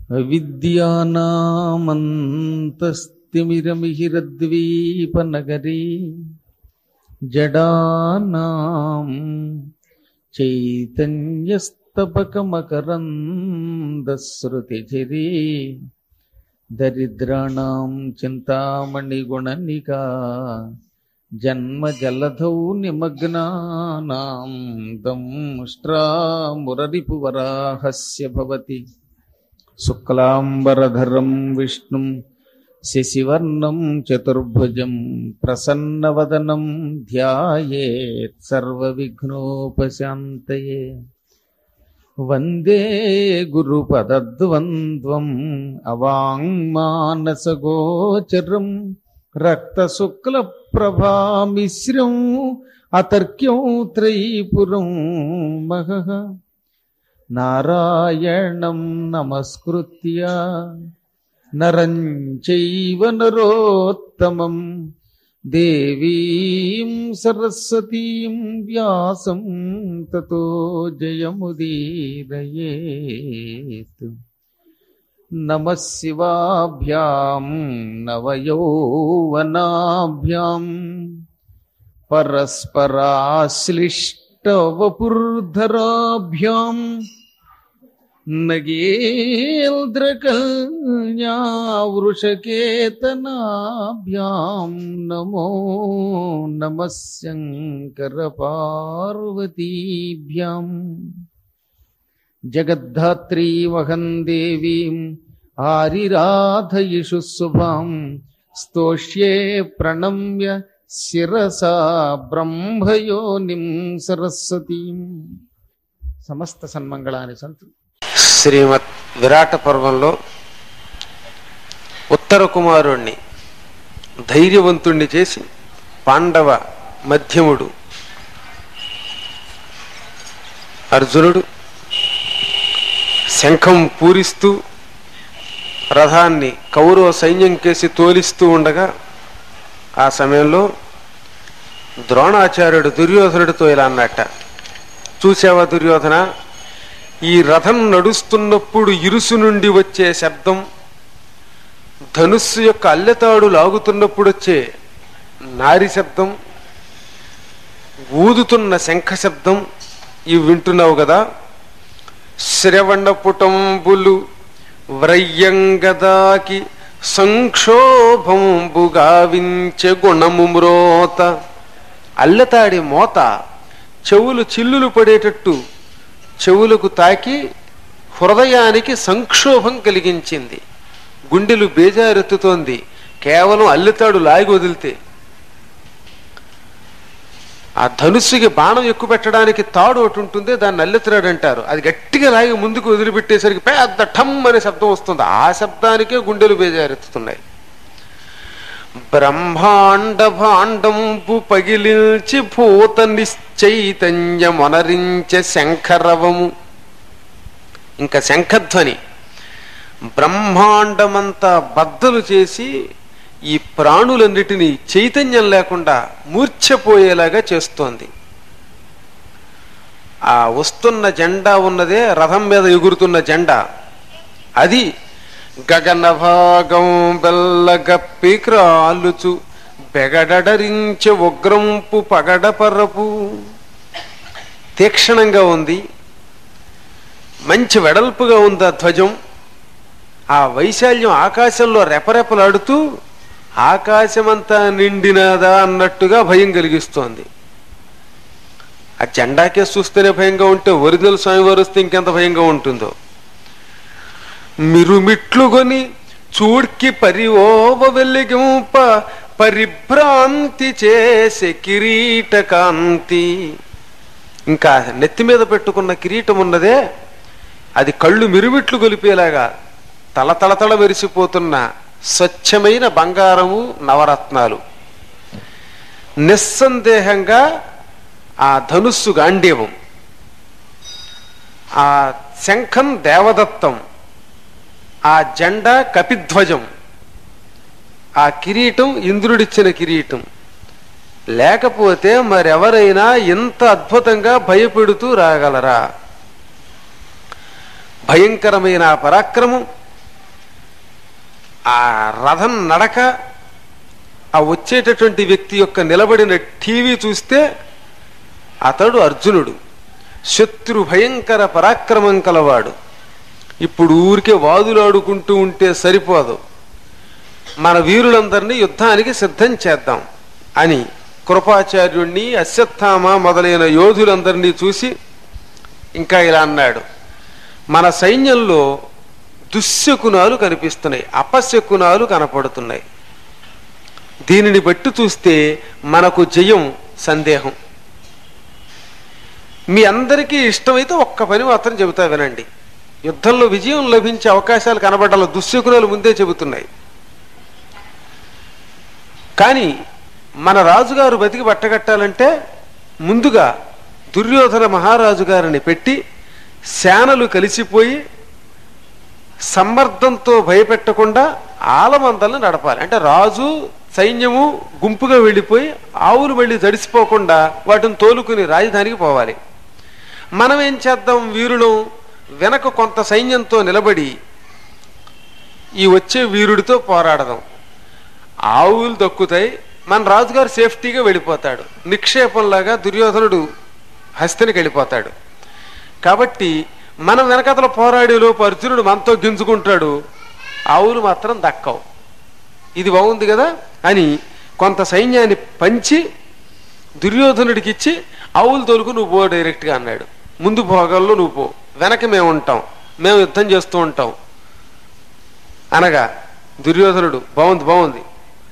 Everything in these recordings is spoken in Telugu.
అవిద్యానామంతస్తిమిరమిహిరద్వీపనగరీ జడానాం చైతన్యస్తపకమకరందశ్రుతిచిరీ దరిద్రాణం చింతామణిగుణనికా జన్మజలధౌ నిమగ్నానాం దంష్ట్రామురరిపువరాహస్య భవతి శుక్లాంబరధరం విష్ణుం శశివర్ణం చతుర్భుజం ప్రసన్నవదనం ధ్యాయేత్ సర్వవిఘ్నోపశాంతయే వందే గురుపదద్వంద్వం అవాంగ్మానసగోచరం రక్తశుక్లప్రభామిశ్రం అతర్క్యం త్రైపురం మహః నారాయణం నమస్కృత్య నరం చైవ నరోత్తమం దేవీం సరస్వతీం వ్యాసం తతో జయముదీరయేత్ నమ శివాభ్యాం నవయౌవనాభ్యాం పరస్పరాశ్లిష్టవపుర్ధరాభ్యాం నగేంద్రకల్యావృషకేతనాభ్యాం నమో నమ శంకరపార్వతీభ్యాం జగద్ధాత్రీ వహం దేవీం ఆరిరాధయిషు శుభాం స్తోష్యే ప్రణమ్య శిరసా బ్రహ్మయోనిం సరస్వతీం సమస్త సన్మంగళాని సంతు శ్రీమద్ విరాట పర్వంలో ఉత్తర కుమారుణ్ణి ధైర్యవంతుణ్ణి చేసి పాండవ మధ్యముడు అర్జునుడు శంఖం పూరిస్తూ రథాన్ని కౌరవ సైన్యం కేసి తోలిస్తూ ఉండగా ఆ సమయంలో ద్రోణాచార్యుడు దుర్యోధనుడితో ఇలా అన్నట్ట చూసావా దుర్యోధన ఈ రథం నడుస్తున్నప్పుడు ఇరుసు నుండి వచ్చే శబ్దం ధనుస్సు యొక్క అల్లెతాడు లాగుతున్నప్పుడు వచ్చే నారి శబ్దం ఊదుతున్న శంఖ శబ్దం ఇవి వింటున్నావు కదా శ్రవణ పుటంబులు వ్రయ్యంగదాకి సంక్షోభంబు గావించె గుణము మ్రోత అల్లెతాడి మోత చెవులు చిల్లులు పడేటట్టు చెవులకు తాకి హృదయానికి సంక్షోభం కలిగించింది గుండెలు బేజారెత్తుతోంది కేవలం అల్లితాడు లాగి వదిలితే ఆ ధనుస్సుకి బాణం ఎక్కువ పెట్టడానికి తాడు ఒకటి ఉంటుంది దాన్ని అల్లెత్తిరాడు అంటారు అది గట్టిగా లాగి ముందుకు వదిలిపెట్టేసరికి పెద్ద ఠమ్ అనే శబ్దం వస్తుంది ఆ శబ్దానికే గుండెలు బేజారెత్తుతున్నాయి బ్రహ్మాండ భాండంబు పగిలించి భూత నిశ్చైతన్యమొనరించే శంఖరవము ఇంకా శంఖధ్వని బ్రహ్మాండమంతా బద్దలు చేసి ఈ ప్రాణులన్నిటినీ చైతన్యం లేకుండా మూర్ఛపోయేలాగా చేస్తోంది ఆ వస్తున్న జెండా ఉన్నదే రథం మీద ఎగురుతున్న జెండా అది గగన భాగం బెల్లగప్పి క్రాలుచు బెగడరించె ఉగ్రంపు పగడపరపు తీక్షణంగా ఉంది మంచి వెడల్పుగా ఉంది ఆ ధ్వజం ఆ వైశాల్యం ఆకాశంలో రెపరెపలాడుతూ ఆకాశమంతా నిండినదా అన్నట్టుగా భయం కలిగిస్తోంది ఆ జెండాకే చూస్తేనే భయంగా ఉంటే ఒరిజినల్ స్వామివారు వస్తే ఇంకెంత భయంగా ఉంటుందో మిరుమిట్లుగొని చూడ్కి పరివోవ వెలిగింప పరిభ్రాంతి చేసే కిరీట కాంతి ఇంకా నెత్తి మీద పెట్టుకున్న కిరీటం ఉన్నదే అది కళ్ళు మిరుమిట్లు గొలిపేలాగా తల తలతల మెరిసిపోతున్న స్వచ్ఛమైన బంగారము నవరత్నాలు నిస్సందేహంగా ఆ ధనుస్సు గాంధీవం ఆ శంఖం దేవదత్తం ఆ జెండా కపిధ్వజం ఆ కిరీటం ఇంద్రుడిచ్చిన కిరీటం లేకపోతే మరెవరైనా ఇంత అద్భుతంగా భయపెడుతూ రాగలరా భయంకరమైన ఆ పరాక్రమం ఆ రథం నడక ఆ వచ్చేటటువంటి వ్యక్తి యొక్క నిలబడిన టీవీ చూస్తే అతడు అర్జునుడు శత్రు భయంకర పరాక్రమం కలవాడు ఇప్పుడు ఊరికే వాదులాడుకుంటూ ఉంటే సరిపోదు మన వీరులందరినీ యుద్ధానికి సిద్ధం చేద్దాం అని కృపాచార్యుణ్ణి అశ్వత్థామ మొదలైన యోధులందరినీ చూసి ఇంకా ఇలా అన్నాడు మన సైన్యంలో దుశ్శకునాలు కనిపిస్తున్నాయి అపశకునాలు కనపడుతున్నాయి దీనిని బట్టి చూస్తే మనకు జయం సందేహం మీ అందరికీ ఇష్టమైతే ఒక్క పని మాత్రం చెబుతా వినండి యుద్ధంలో విజయం లభించే అవకాశాలు కనబడాల దుశ్శకునాలు ముందే చెబుతున్నాయి కానీ మన రాజుగారు బతికి పట్టగట్టాలంటే ముందుగా దుర్యోధన మహారాజు గారిని పెట్టి సేనలు కలిసిపోయి సమ్మర్దంతో భయపెట్టకుండా ఆలమందల్ని నడపాలి అంటే రాజు సైన్యము గుంపుగా వెళ్ళిపోయి ఆవులు మళ్ళీ తడిసిపోకుండా వాటిని తోలుకుని రాజధానికి పోవాలి మనం ఏం చేద్దాం వీరులు వెనక కొంత సైన్యంతో నిలబడి ఈ వచ్చే వీరుడితో పోరాడదాం ఆవులు దక్కుతాయి మన రాజుగారు సేఫ్టీగా వెళ్ళిపోతాడు నిక్షేపంలాగా దుర్యోధనుడు హస్తినికి వెళ్ళిపోతాడు కాబట్టి మనం వెనకతల పోరాడేలోపు అర్జునుడు మనతో గింజుకుంటాడు ఆవులు మాత్రం దక్కవు ఇది బాగుంది కదా అని కొంత సైన్యాన్ని పంచి దుర్యోధనుడికి ఇచ్చి ఆవులు తోలుకు నువ్వు పో డైరెక్ట్గా అన్నాడు ముందు భోగాల్లో నువ్వు పో వెనక మేము ఉంటాం మేము యుద్ధం చేస్తూ ఉంటాం అనగా దుర్యోధనుడు బాగుంది బాగుంది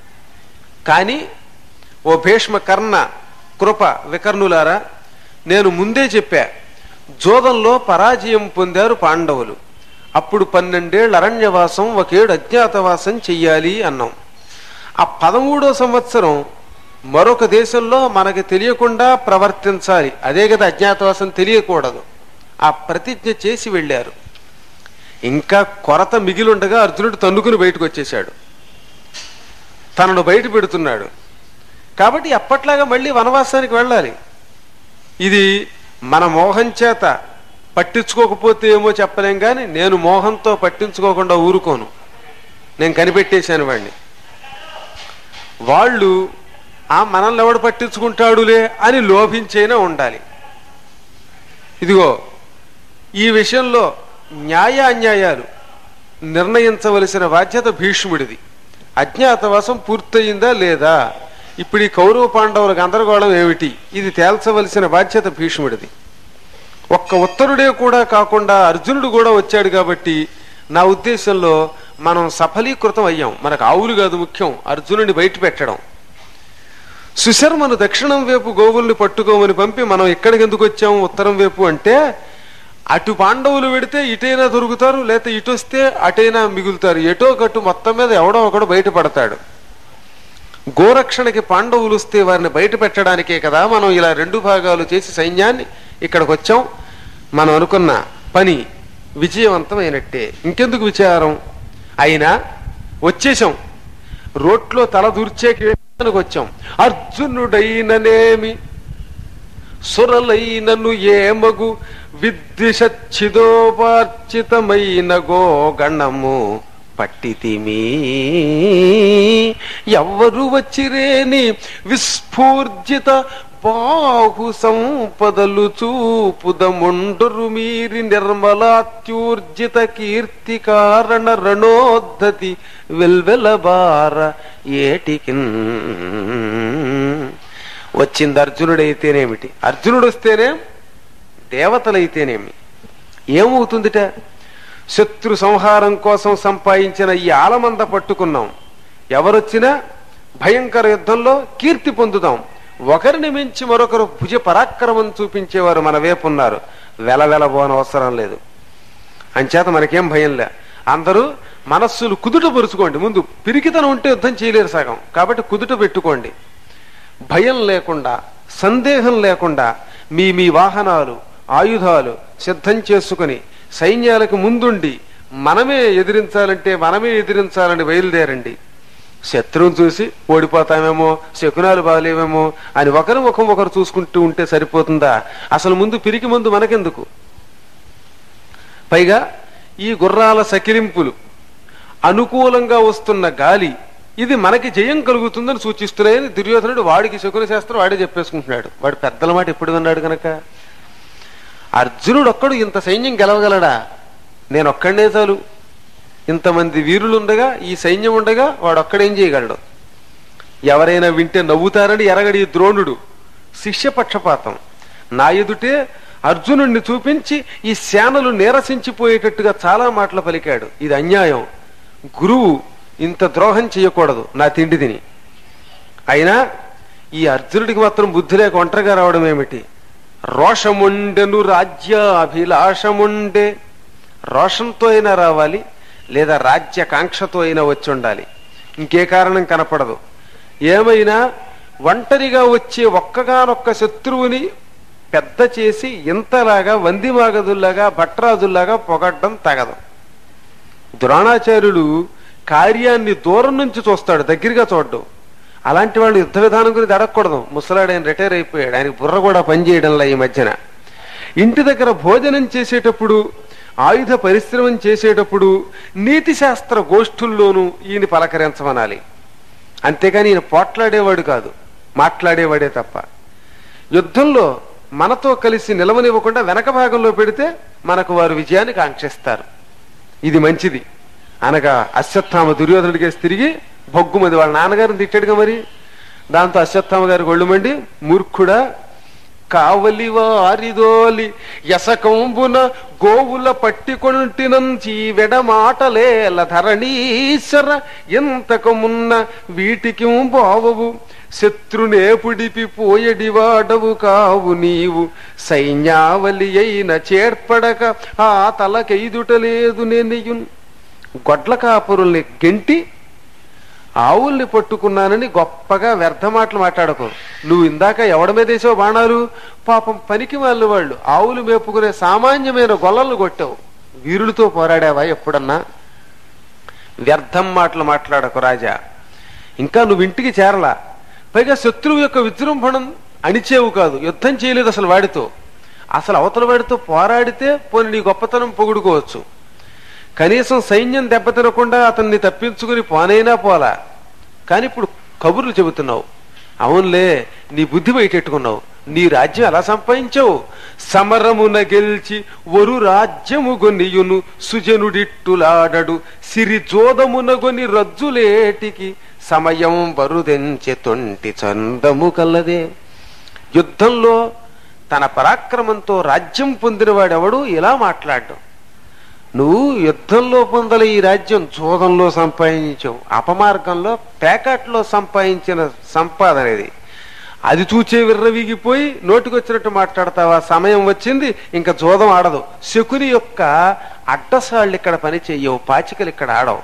కానీ ఓ భీష్మ కర్ణ కృప వికర్ణులారా నేను ముందే చెప్పా జోదంలో పరాజయం పొందారు పాండవులు అప్పుడు పన్నెండేళ్ళు అరణ్యవాసం ఒకేడు అజ్ఞాతవాసం చెయ్యాలి అన్నాం ఆ పదమూడో సంవత్సరం మరొక దేశంలో మనకి తెలియకుండా ప్రవర్తించాలి అదే కదా అజ్ఞాతవాసం తెలియకూడదు ఆ ప్రతిజ్ఞ చేసి వెళ్ళారు ఇంకా కొరత మిగిలుండగా అర్జునుడు తన్నుకుని బయటకు వచ్చేశాడు తనను బయట పెడుతున్నాడు కాబట్టి అప్పట్లాగా మళ్ళీ వనవాసానికి వెళ్ళాలి ఇది మన మోహం చేత పట్టించుకోకపోతే ఏమో చెప్పలేం కానీ నేను మోహంతో పట్టించుకోకుండా ఊరుకోను నేను కనిపెట్టేశాను వాడిని వాళ్ళు ఆ మనల్ని ఎవడు పట్టించుకుంటాడులే అని లోభించైనా ఉండాలి ఇదిగో ఈ విషయంలో న్యాయ అన్యాయాలు నిర్ణయించవలసిన బాధ్యత భీష్ముడిది అజ్ఞాతవాసం పూర్తయిందా లేదా ఇప్పుడు ఈ కౌరవ పాండవుల గందరగోళం ఏమిటి ఇది తేల్చవలసిన బాధ్యత భీష్ముడిది ఒక్క ఉత్తరుడే కూడా కాకుండా అర్జునుడు కూడా వచ్చాడు కాబట్టి నా ఉద్దేశంలో మనం సఫలీకృతం అయ్యాం మనకు ఆవులు కాదు ముఖ్యం అర్జునుడిని బయట పెట్టడం సుశర్మను దక్షిణం వైపు గోవుల్ని పట్టుకోమని పంపి మనం ఇక్కడికి ఎందుకు వచ్చాము ఉత్తరం వైపు అంటే అటు పాండవులు పెడితే ఇటైనా దొరుకుతారు లేకపోతే ఇటు వస్తే అటైనా మిగులుతారు ఎటో కట్టు మొత్తం మీద ఎవడో ఒకడు బయటపడతాడు గోరక్షణకి పాండవులు వస్తే వారిని బయట పెట్టడానికే కదా మనం ఇలా రెండు భాగాలు చేసి సైన్యాన్ని ఇక్కడికి వచ్చాం మనం అనుకున్న పని విజయవంతమైనట్టే ఇంకెందుకు విచారం అయినా వచ్చేసాం రోట్లో తల దూర్చేకి వచ్చాం అర్జునుడైననేమి సురలైనను ఏమగు విద్విషచ్చిదోపార్చితమైన గోగణము పట్టితిమి ఎవ్వరు వచ్చిరేని విస్ఫూర్జిత బాహు సంపదలు చూపుదముండరు మీరి నిర్మలాత్యూర్జిత కీర్తి కారణ రణోద్ధతి వెల్వెలబార ఏటికిన్ వచ్చింది అర్జునుడైతేనేమిటి అర్జునుడు వస్తేనే దేవతలైతేనేమి ఏమవుతుందిట శత్రు సంహారం కోసం సంపాదించిన ఈ ఆలమంద పట్టుకున్నాం ఎవరొచ్చినా భయంకర యుద్ధంలో కీర్తి పొందుదాం ఒకరిని మించి మరొకరు భుజ పరాక్రమం చూపించేవారు మన వైపు ఉన్నారు వెలవెలబోన అవసరం లేదు అంచేత మనకేం భయం లే అందరూ మనస్సులు కుదుట పరుచుకోండి ముందు పిరికితనం ఉంటే యుద్ధం చేయలేరు సగం కాబట్టి కుదుట పెట్టుకోండి భయం లేకుండా సందేహం లేకుండా మీ మీ వాహనాలు ఆయుధాలు సిద్ధం చేసుకుని సైన్యాలకు ముందుండి మనమే ఎదిరించాలంటే మనమే ఎదిరించాలని బయలుదేరండి శత్రువుని చూసి ఓడిపోతామేమో శకునాలు బాగాలేవేమో అని ఒకరి ముఖం ఒకరు చూసుకుంటూ ఉంటే సరిపోతుందా అసలు ముందు పిరికి ముందు మనకెందుకు పైగా ఈ గుర్రాల సకిలింపులు అనుకూలంగా వస్తున్న గాలి ఇది మనకి జయం కలుగుతుందని సూచిస్తున్నాయని దుర్యోధనుడు వాడికి శకున శాస్త్రం వాడే చెప్పేసుకుంటున్నాడు వాడు పెద్దల మాట ఎప్పుడు విన్నాడు గనక అర్జునుడు ఒక్కడు ఇంత సైన్యం గెలవగలడా నేను ఒక్కడే చాలు ఇంతమంది వీరులు ఉండగా ఈ సైన్యం ఉండగా వాడు ఒక్కడేం చేయగలడు ఎవరైనా వింటే నవ్వుతారని ఎరగడి ఈ ద్రోణుడు శిష్య పక్షపాతం నా ఎదుటే అర్జునుడిని చూపించి ఈ సేనలు నీరసించిపోయేటట్టుగా చాలా మాటలు పలికాడు ఇది అన్యాయం గురువు ఇంత ద్రోహం చేయకూడదు నా తిండి తిని అయినా ఈ అర్జునుడికి మాత్రం బుద్ధి లేక ఒంటరిగా రావడం ఏమిటి రోషముండెను రాజ్యాభిలాషముండే రోషంతో అయినా రావాలి లేదా రాజ్యకాంక్షతో అయినా వచ్చి ఉండాలి ఇంకే కారణం కనపడదు ఏమైనా ఒంటరిగా వచ్చే ఒక్కగానొక్క శత్రువుని పెద్ద చేసి ఇంతలాగా వందిమాగదుల్లాగా భట్రాజుల్లాగా పొగడ్డం తగదు ద్రోణాచార్యుడు కార్యాన్ని దూరం నుంచి చూస్తాడు దగ్గరగా చూడ్డు అలాంటి వాళ్ళు యుద్ధ విధానం గురించి అడగకూడదు ముసలాడు ఆయన రిటైర్ అయిపోయాడు ఆయనకి బుర్ర కూడా పనిచేయడంలా ఈ మధ్యన ఇంటి దగ్గర భోజనం చేసేటప్పుడు ఆయుధ పరిశ్రమం చేసేటప్పుడు నీతి శాస్త్ర గోష్ఠుల్లోనూ ఈయన పలకరించమనాలి అంతేగాని ఈయన పోట్లాడేవాడు కాదు మాట్లాడేవాడే తప్ప యుద్ధంలో మనతో కలిసి నిలవనివ్వకుండా వెనక భాగంలో పెడితే మనకు వారు విజయాన్ని కాంక్షిస్తారు ఇది మంచిది అనగా అశ్వత్థామ దుర్యోధనుడికి తిరిగి బొగ్గుమది వాళ్ళ నాన్నగారిని తిట్టాడుగా మరి దాంతో అశ్వత్థామ గారి ఒళ్ళుమండి మూర్ఖుడా కావలి వారిదోలి యసకంబున గోవుల పట్టికొంటినంచి వెడమాటలేల ధరణీశ్వర ఎంతకు మున్న వీటికి బావవు శత్రునేపుడిపి పోయడి వాడవు కావు నీవు సైన్యావలి అయిన చేర్పడక ఆ తలకెదుటలేదు నెనియున్ గొడ్ల కాపురుల్ని గెంటి ఆవుల్ని పట్టుకున్నానని గొప్పగా వ్యర్థ మాటలు మాట్లాడకు నువ్వు ఇందాక ఎవడ మీద వేసావు బాణాలు పాపం పనికి వాళ్ళు వాళ్ళు ఆవులు మేపుకునే సామాన్యమైన గొల్లలు కొట్టావు వీరులతో పోరాడావా ఎప్పుడన్నా వ్యర్థం మాటలు మాట్లాడకు రాజా ఇంకా నువ్వు ఇంటికి చేరలా పైగా శత్రువు యొక్క విజృంభణం అణిచేవు కాదు యుద్ధం చేయలేదు అసలు వాడితో అసలు అవతల వాడితో పోరాడితే పోని నీ గొప్పతనం పొగుడుకోవచ్చు కనీసం సైన్యం దెబ్బతినకుండా అతన్ని తప్పించుకుని పోనైనా పోలా కానీ ఇప్పుడు కబుర్లు చెబుతున్నావు అవునులే నీ బుద్ధి బయటెట్టుకున్నావు నీ రాజ్యం ఎలా సంపాదించావు సమరమున గెలిచి ఒరు రాజ్యము గొనియును సుజనుడిట్టులాడడు సిరి జోదమునగొని రజ్జులేటికి సమయం బరుదెంచె తొంటి చందము కల్లదే యుద్ధంలో తన పరాక్రమంతో రాజ్యం పొందినవాడెవడు ఇలా మాట్లాడడం నువ్వు యుద్ధంలో పొందల ఈ రాజ్యం జోదంలో సంపాదించావు అపమార్గంలో పేకాట్లో సంపాదించిన సంపాదన ఇది అది చూచే విర్రవీగిపోయి నోటికొచ్చినట్టు మాట్లాడతావా సమయం వచ్చింది ఇంకా జోదం ఆడదు శకుని యొక్క అడ్డసాళ్ళు ఇక్కడ పని చెయ్యవు పాచికలు ఇక్కడ ఆడవు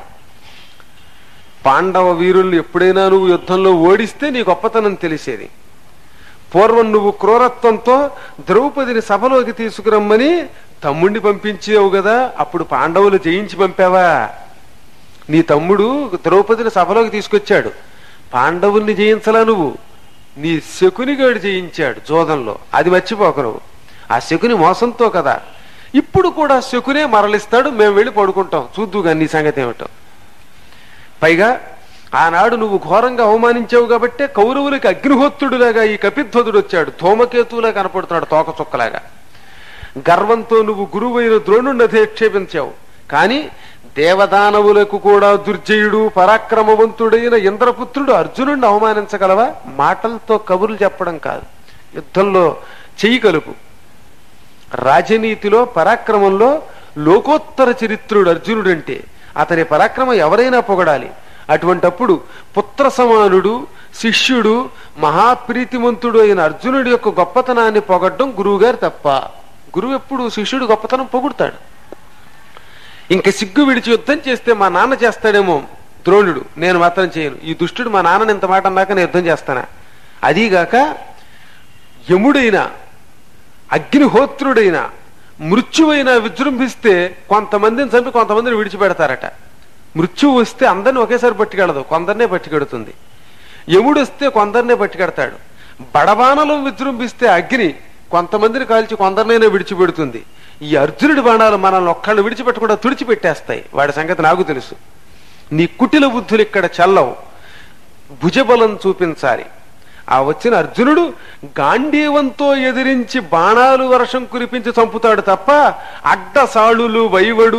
పాండవ వీరుల్ని ఎప్పుడైనా నువ్వు యుద్ధంలో ఓడిస్తే నీ గొప్పతనం తెలిసేది పూర్వం నువ్వు క్రూరత్వంతో ద్రౌపదిని సభలోకి తీసుకురమ్మని తమ్ముడిని పంపించావు కదా అప్పుడు పాండవులు జయించి పంపావా నీ తమ్ముడు ద్రౌపదిని సభలోకి తీసుకొచ్చాడు పాండవుల్ని జయించలా నువ్వు నీ శకునిగాడు జయించాడు జోదంలో అది మర్చిపోక నువ్వు ఆ శకుని మోసంతో కదా ఇప్పుడు కూడా శకునే మరలిస్తాడు మేము వెళ్ళి పడుకుంటాం చూద్దుగా నీ సంగతి ఏమిటో పైగా ఆనాడు నువ్వు ఘోరంగా అవమానించావు కాబట్టే కౌరవులకి అగ్నిహోత్రుడులాగా ఈ కపిధ్వదుడు వచ్చాడు ధూమకేతువులా కనపడుతున్నాడు తోక చుక్కలాగా గర్వంతో నువ్వు గురువైన ద్రోణుణ్ణి అధిక్షేపించావు కానీ దేవదానవులకు కూడా దుర్జయుడు పరాక్రమవంతుడైన ఇంద్రపుత్రుడు అర్జునుడిని అవమానించగలవా మాటలతో కబుర్లు చెప్పడం కాదు యుద్ధంలో చెయ్యి కలుపు రాజనీతిలో పరాక్రమంలో లోకోత్తర చరిత్రుడు అర్జునుడంటే అతని పరాక్రమం ఎవరైనా పొగడాలి అటువంటప్పుడు పుత్ర సమానుడు శిష్యుడు మహాప్రీతిమంతుడు అయిన అర్జునుడి యొక్క గొప్పతనాన్ని పొగడ్డం గురువుగారు తప్ప గురువు ఎప్పుడు శిష్యుడు గొప్పతనం పొగుడతాడు ఇంక సిగ్గు విడిచి యుద్ధం చేస్తే మా నాన్న చేస్తాడేమో ద్రోణుడు నేను మాత్రం చేయను ఈ దుష్టుడు మా నాన్నని ఇంత మాట అన్నాక నేను యుద్ధం చేస్తానా అదీగాక యముడైన అగ్నిహోత్రుడైన మృత్యువైన విజృంభిస్తే కొంతమందిని చంపి కొంతమందిని విడిచిపెడతారట మృత్యువు వస్తే అందరిని ఒకేసారి పట్టుకెళ్ళదు కొందరినే పట్టుకెడుతుంది యముడు వస్తే కొందరినే పట్టుకెడతాడు బడబాణలో విజృంభిస్తే అగ్ని కొంతమందిని కాల్చి కొందరినైనా విడిచిపెడుతుంది ఈ అర్జునుడి బాణాలు మనల్ని ఒక్కళ్ళు విడిచిపెట్టకుండా తుడిచిపెట్టేస్తాయి వాడి సంగతి నాకు తెలుసు నీ కుటిల బుద్ధులు ఇక్కడ చల్లవు భుజబలం చూపించాలి ఆ వచ్చిన అర్జునుడు గాంధీవంతో ఎదిరించి బాణాలు వర్షం కురిపించి చంపుతాడు తప్ప అడ్డసాళులు వైవడు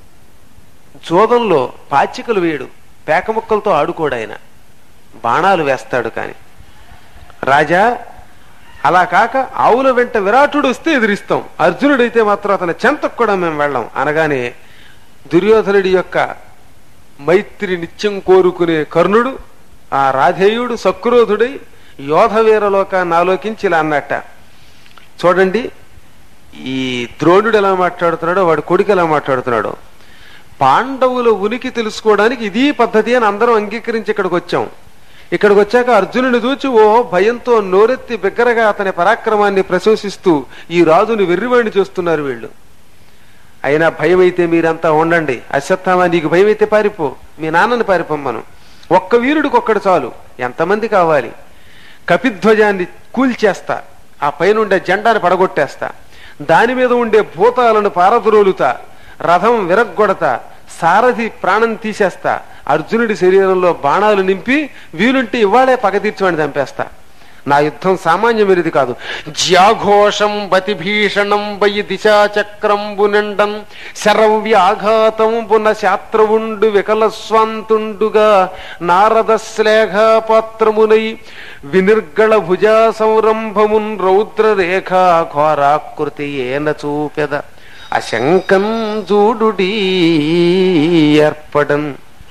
జోదంలో పాచికలు వేయడు పేకముక్కలతో ఆడుకోడు ఆయన బాణాలు వేస్తాడు కాని రాజా అలా కాక ఆవుల వెంట విరాటుడు వస్తే ఎదిరిస్తాం అర్జునుడైతే మాత్రం అతని చెంతకు కూడా మేము వెళ్ళాం అనగానే దుర్యోధనుడి యొక్క మైత్రి నిత్యం కోరుకునే కర్ణుడు ఆ రాధేయుడు సక్రోధుడై యోధ వీరలోకాన్ని ఆలోకించి ఇలా అన్నట్ట చూడండి ఈ ద్రోణుడు ఎలా మాట్లాడుతున్నాడో వాడి కొడుకు ఎలా మాట్లాడుతున్నాడో పాండవుల ఉనికి తెలుసుకోవడానికి ఇదీ పద్ధతి అని అందరం అంగీకరించి ఇక్కడికి వచ్చాం ఇక్కడికి వచ్చాక అర్జునుని చూచి ఓ భయంతో నోరెత్తి బిగ్గరగా అతని పరాక్రమాన్ని ప్రశంసిస్తూ ఈ రాజుని వెర్రివాణ్ణి చేస్తున్నారు వీళ్ళు అయినా భయం అయితే మీరంతా ఉండండి అశ్వత్థామా నీకు భయం అయితే పారిపో మీ నాన్నని పారిపోమ్మను ఒక్క వీరుడికి ఒక్కడు చాలు ఎంతమంది కావాలి కపిధ్వజాన్ని కూల్చేస్తా ఆ పైన ఉండే జెండాని పడగొట్టేస్తా దాని మీద ఉండే భూతాలను పారద్రోలుతా రథం విరగ్గొడతా సారథి ప్రాణం తీసేస్తా అర్జునుడి శరీరంలో బాణాలు నింపి వీలుంటే ఇవాళే పగ తీర్చమని చంపేస్తా నా యుద్ధం సామాన్యమైనది కాదు జ్యాఘోషం బతిభీషణం వయి దిశాచక్రంబు నిండం శరవ్యాఘాతంబున శాత్రవుండు వికలస్వాంతుండుగా నారద శ్లేఘ పాత్రమునై వినిర్గళ భుజా సంరంభమున్ రౌద్ర రేఖా ఘోరాకృతి ఏన చూపెద అశంకం చూడుడీ ఏర్పడన్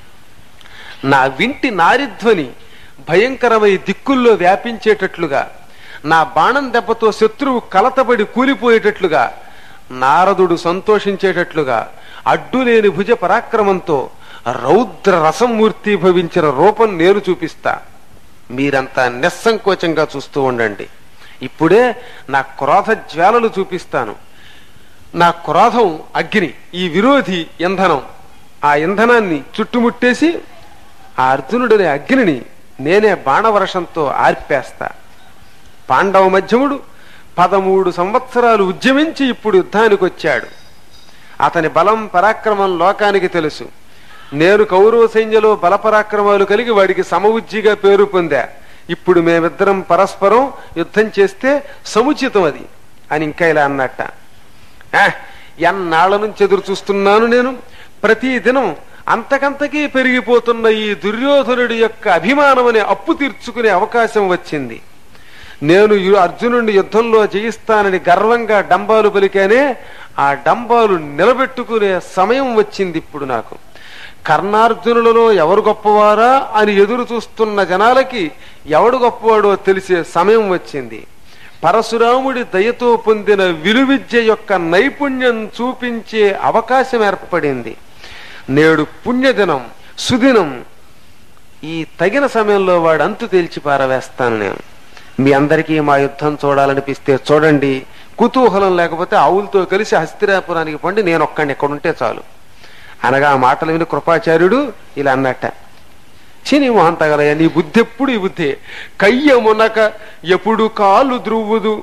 నా వింటి నారిధ్వని భయంకరమై దిక్కుల్లో వ్యాపించేటట్లుగా నా బాణం దెబ్బతో శత్రువు కలతబడి కూలిపోయేటట్లుగా నారదుడు సంతోషించేటట్లుగా అడ్డులేని భుజ పరాక్రమంతో రౌద్ర రసమూర్తి భవించిన రూపం నేను చూపిస్తా మీరంతా నిస్సంకోచంగా చూస్తూ ఉండండి ఇప్పుడే నా క్రోధ జ్వాలలు చూపిస్తాను నా క్రోధం అగ్ని ఈ విరోధి ఇంధనం ఆ ఇంధనాన్ని చుట్టుముట్టేసి ఆ అర్జునుడనే అగ్నిని నేనే బాణవర్షంతో ఆర్పేస్తా పాండవ మధ్యముడు పదమూడు సంవత్సరాలు ఉద్యమించి ఇప్పుడు యుద్ధానికి వచ్చాడు అతని బలం పరాక్రమం లోకానికి తెలుసు నేను కౌరవ సైన్యలో బలపరాక్రమాలు కలిగి వాడికి సమవుజ్జిగా పేరు పొందా ఇప్పుడు మేమిద్దరం పరస్పరం యుద్ధం చేస్తే సముచితం అది అని ఇంకా ఇలా అన్నట్ట "ఆ, ఎన్నాళ్ల నుంచి ఎదురు చూస్తున్నాను నేను ప్రతి దినం అంతకంతకీ పెరిగిపోతున్న ఈ దుర్యోధనుడి యొక్క అభిమానం అనే అప్పు తీర్చుకునే అవకాశం వచ్చింది నేను యు- అర్జునుడిని యుద్ధంలో జయిస్తానని గర్వంగా డంబాలు పలికానే ఆ డంబాలు నిలబెట్టుకునే సమయం వచ్చింది ఇప్పుడు నాకు కర్ణార్జునులలో ఎవరు గొప్పవారా అని ఎదురు చూస్తున్న జనాలకి ఎవడు గొప్పవాడో తెలిసే సమయం వచ్చింది పరశురాముడి దయతో పొందిన విలువిద్య యొక్క నైపుణ్యం చూపించే అవకాశం ఏర్పడింది నేడు పుణ్యదినం సుదినం ఈ తగిన సమయంలో వాడు అంతు తేల్చి పారవేస్తాను నేను మీ అందరికీ మా యుద్ధం చూడాలనిపిస్తే చూడండి కుతూహలం లేకపోతే ఆవులతో కలిసి హస్తిరాపురానికి పండి నేను ఒక్కడిని ఎక్కడుంటే చాలు అనగా ఆ మాటలు విని కృపాచార్యుడు ఇలా అన్నట్ట చిని మహంతగలయ్య నీ బుద్ధి ఎప్పుడు ఈ బుద్ధి కయ్యమునక ఎప్పుడు కాలు ద్రువుదు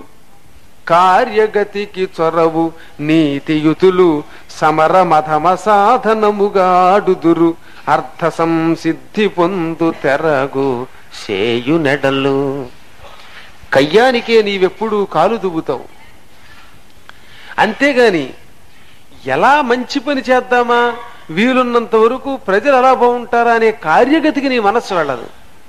కార్యగతికి చొరవు నీతియుతులు సమర మధమ సాధనముగాడుదురు అర్థ సంసిద్ధి పొందు తెరగు సేయు నెడలు కయ్యానికే నీవెప్పుడు కాలు దువ్వుతావు అంతేగాని ఎలా మంచి పని చేద్దామా వీలున్నంత వరకు ప్రజలు ఎలా బాగుంటారా అనే కార్యగతికి నీ మనస్సు వెళ్ళదు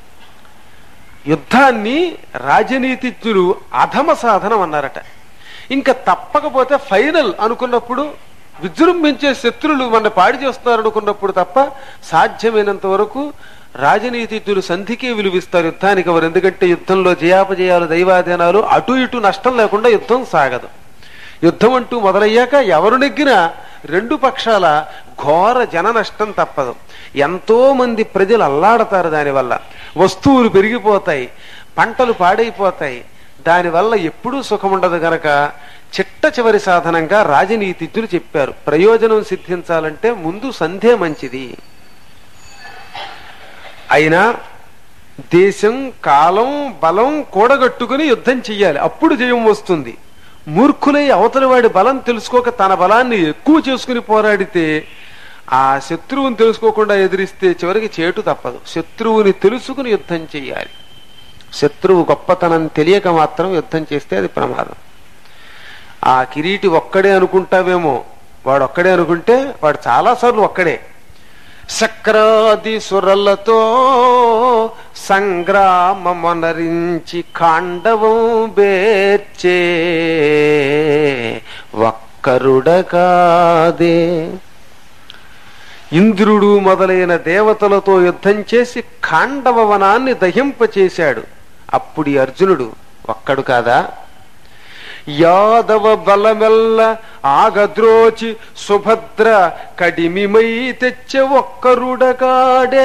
యుద్ధాన్ని రాజనీతిజ్ఞులు అధమ సాధనం అన్నారట ఇంకా తప్పకపోతే ఫైనల్ అనుకున్నప్పుడు విజృంభించే శత్రులు మన పాడి చేస్తున్నారు అనుకున్నప్పుడు తప్ప సాధ్యమైనంత వరకు రాజనీతిజ్ఞులు సంధికే విలువిస్తారు యుద్ధానికి ఎవరు ఎందుకంటే యుద్ధంలో జయాపజయాలు దైవాధీనాలు అటు ఇటు నష్టం లేకుండా యుద్ధం సాగదు యుద్ధం అంటూ మొదలయ్యాక ఎవరు నెగ్గినా రెండు పక్షాల ఘోర జన నష్టం తప్పదు ఎంతో మంది ప్రజలు అల్లాడతారు దానివల్ల వస్తువులు పెరిగిపోతాయి పంటలు పాడైపోతాయి దానివల్ల ఎప్పుడూ సుఖం ఉండదు గనక చిట్ట చివరి సాధనంగా రాజనీతిజ్ఞులు చెప్పారు ప్రయోజనం సిద్ధించాలంటే ముందు సంధే మంచిది అయినా దేశం కాలం బలం కూడగట్టుకుని యుద్ధం చెయ్యాలి అప్పుడు జయం వస్తుంది మూర్ఖులై అవతలి వాడి బలం తెలుసుకోక తన బలాన్ని ఎక్కువ చేసుకుని పోరాడితే ఆ శత్రువుని తెలుసుకోకుండా ఎదిరిస్తే చివరికి చేటు తప్పదు శత్రువుని తెలుసుకుని యుద్ధం చెయ్యాలి శత్రువు గొప్పతనం తెలియక మాత్రం యుద్ధం చేస్తే అది ప్రమాదం ఆ కిరీటి ఒక్కడే అనుకుంటావేమో వాడు ఒక్కడే అనుకుంటే వాడు చాలాసార్లు ఒక్కడే శక్రాది సురలతో సంగ్రామమనరించి ఖాండవం బేర్చే ఒక్కరుడకాదే ఇంద్రుడు మొదలైన దేవతలతో యుద్ధం చేసి ఖాండవ వనాన్ని దహింపచేశాడు అప్పుడు ఈ అర్జునుడు ఒక్కడు కాదా యాదవ బలమెల్ల ఆగద్రోచి సుభద్ర కడిమిమై తెచ్చే ఒక్కరుడకాడే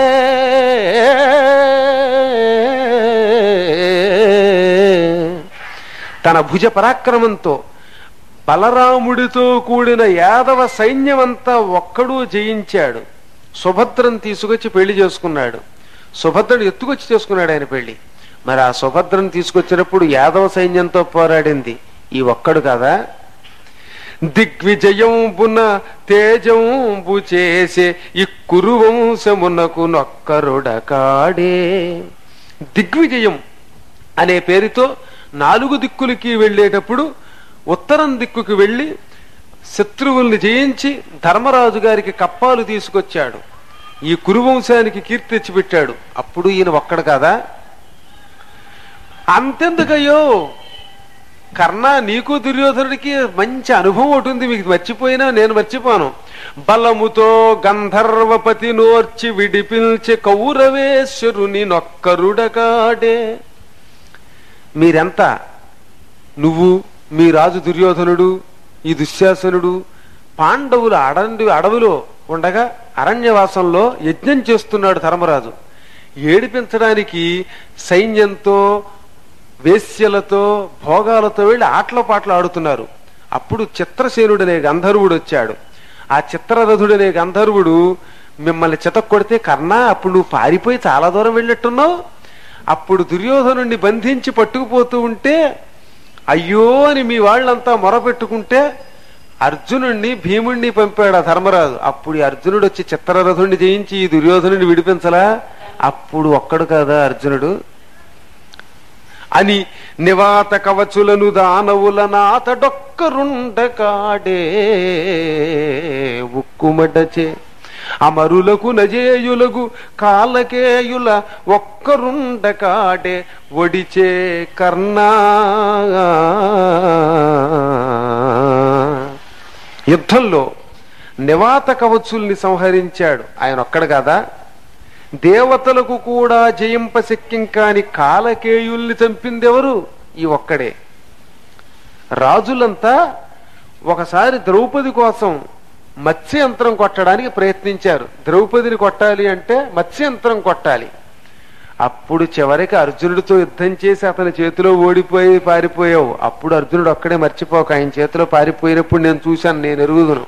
తన భుజ పరాక్రమంతో బలరాముడితో కూడిన యాదవ సైన్యమంతా ఒక్కడూ జయించాడు సుభద్రను తీసుకొచ్చి పెళ్లి చేసుకున్నాడు సుభద్రను ఎత్తుకొచ్చి చేసుకున్నాడు ఆయన పెళ్లి మరి ఆ సుభద్రను తీసుకొచ్చినప్పుడు యాదవ సైన్యంతో పోరాడింది ఈ ఒక్కడు కదా దిగ్విజయంబున తేజంబు చేసే ఈ కురువంశమునకు నొక్కరుడకాడే దిగ్విజయం అనే పేరుతో నాలుగు దిక్కులకి వెళ్ళేటప్పుడు ఉత్తరం దిక్కుకి వెళ్ళి శత్రువుల్ని జయించి ధర్మరాజు గారికి కప్పాలు తీసుకొచ్చాడు ఈ కురువంశానికి కీర్తి తెచ్చిపెట్టాడు అప్పుడు ఈయన ఒక్కడు కాదా అంతెందుకయ్యో కర్ణ నీకు దుర్యోధనుడికి మంచి అనుభవం ఒకటి ఉంది మీకు మర్చిపోయినా నేను మర్చిపోను బలముతో గంధర్వపతి నోర్చి విడిపిల్చి కౌరవేశ్వరుని నొక్కరుడకాడే మీరెంత నువ్వు మీ రాజు దుర్యోధనుడు ఈ దుశ్శాసనుడు పాండవులు అడవి అడవిలో ఉండగా అరణ్యవాసంలో యజ్ఞం చేస్తున్నాడు ధర్మరాజు ఏడిపించడానికి సైన్యంతో వేశ్యలతో భోగాలతో వెళ్ళి ఆటల పాటలు ఆడుతున్నారు అప్పుడు చిత్రసేనుడనే గంధర్వుడు వచ్చాడు ఆ చిత్రరథుడనే గంధర్వుడు మిమ్మల్ని చితక్ కొడితే కర్ణ అప్పుడు నువ్వు పారిపోయి చాలా దూరం వెళ్ళినట్టున్నావు అప్పుడు దుర్యోధనుణ్ణి బంధించి పట్టుకుపోతూ ఉంటే అయ్యో అని మీ వాళ్ళంతా మొరపెట్టుకుంటే అర్జునుణ్ణి భీముణ్ణి పంపాడు ఆ ధర్మరాజు అప్పుడు ఈ అర్జునుడు వచ్చి చిత్రరథుణ్ణి జయించి ఈ దుర్యోధనుడిని విడిపించలా అప్పుడు ఒక్కడు కదా అర్జునుడు అని నివాత కవచులను దానవుల నాతడొక్కరుండకాడే ఉక్కుమడచే అమరులకు నజేయులకు కాలకేయుల ఒక్కరుండకాడే ఒడిచే కర్ణా యుద్ధంలో నివాత కవచుల్ని సంహరించాడు ఆయన ఒక్కడు కదా దేవతలకు కూడా జయింపశక్యం కాని కాలకేయుల్ని చంపిందెవరు ఈ ఒక్కడే రాజులంతా ఒకసారి ద్రౌపది కోసం మత్స్యంత్రం కొట్టడానికి ప్రయత్నించారు ద్రౌపదిని కొట్టాలి అంటే మత్స్యంత్రం కొట్టాలి అప్పుడు చివరికి అర్జునుడితో యుద్ధం చేసి అతని చేతిలో ఓడిపోయి పారిపోయావు అప్పుడు అర్జునుడు ఒక్కడే మర్చిపోక ఆయన చేతిలో పారిపోయినప్పుడు నేను చూశాను నేను ఎరుగుదును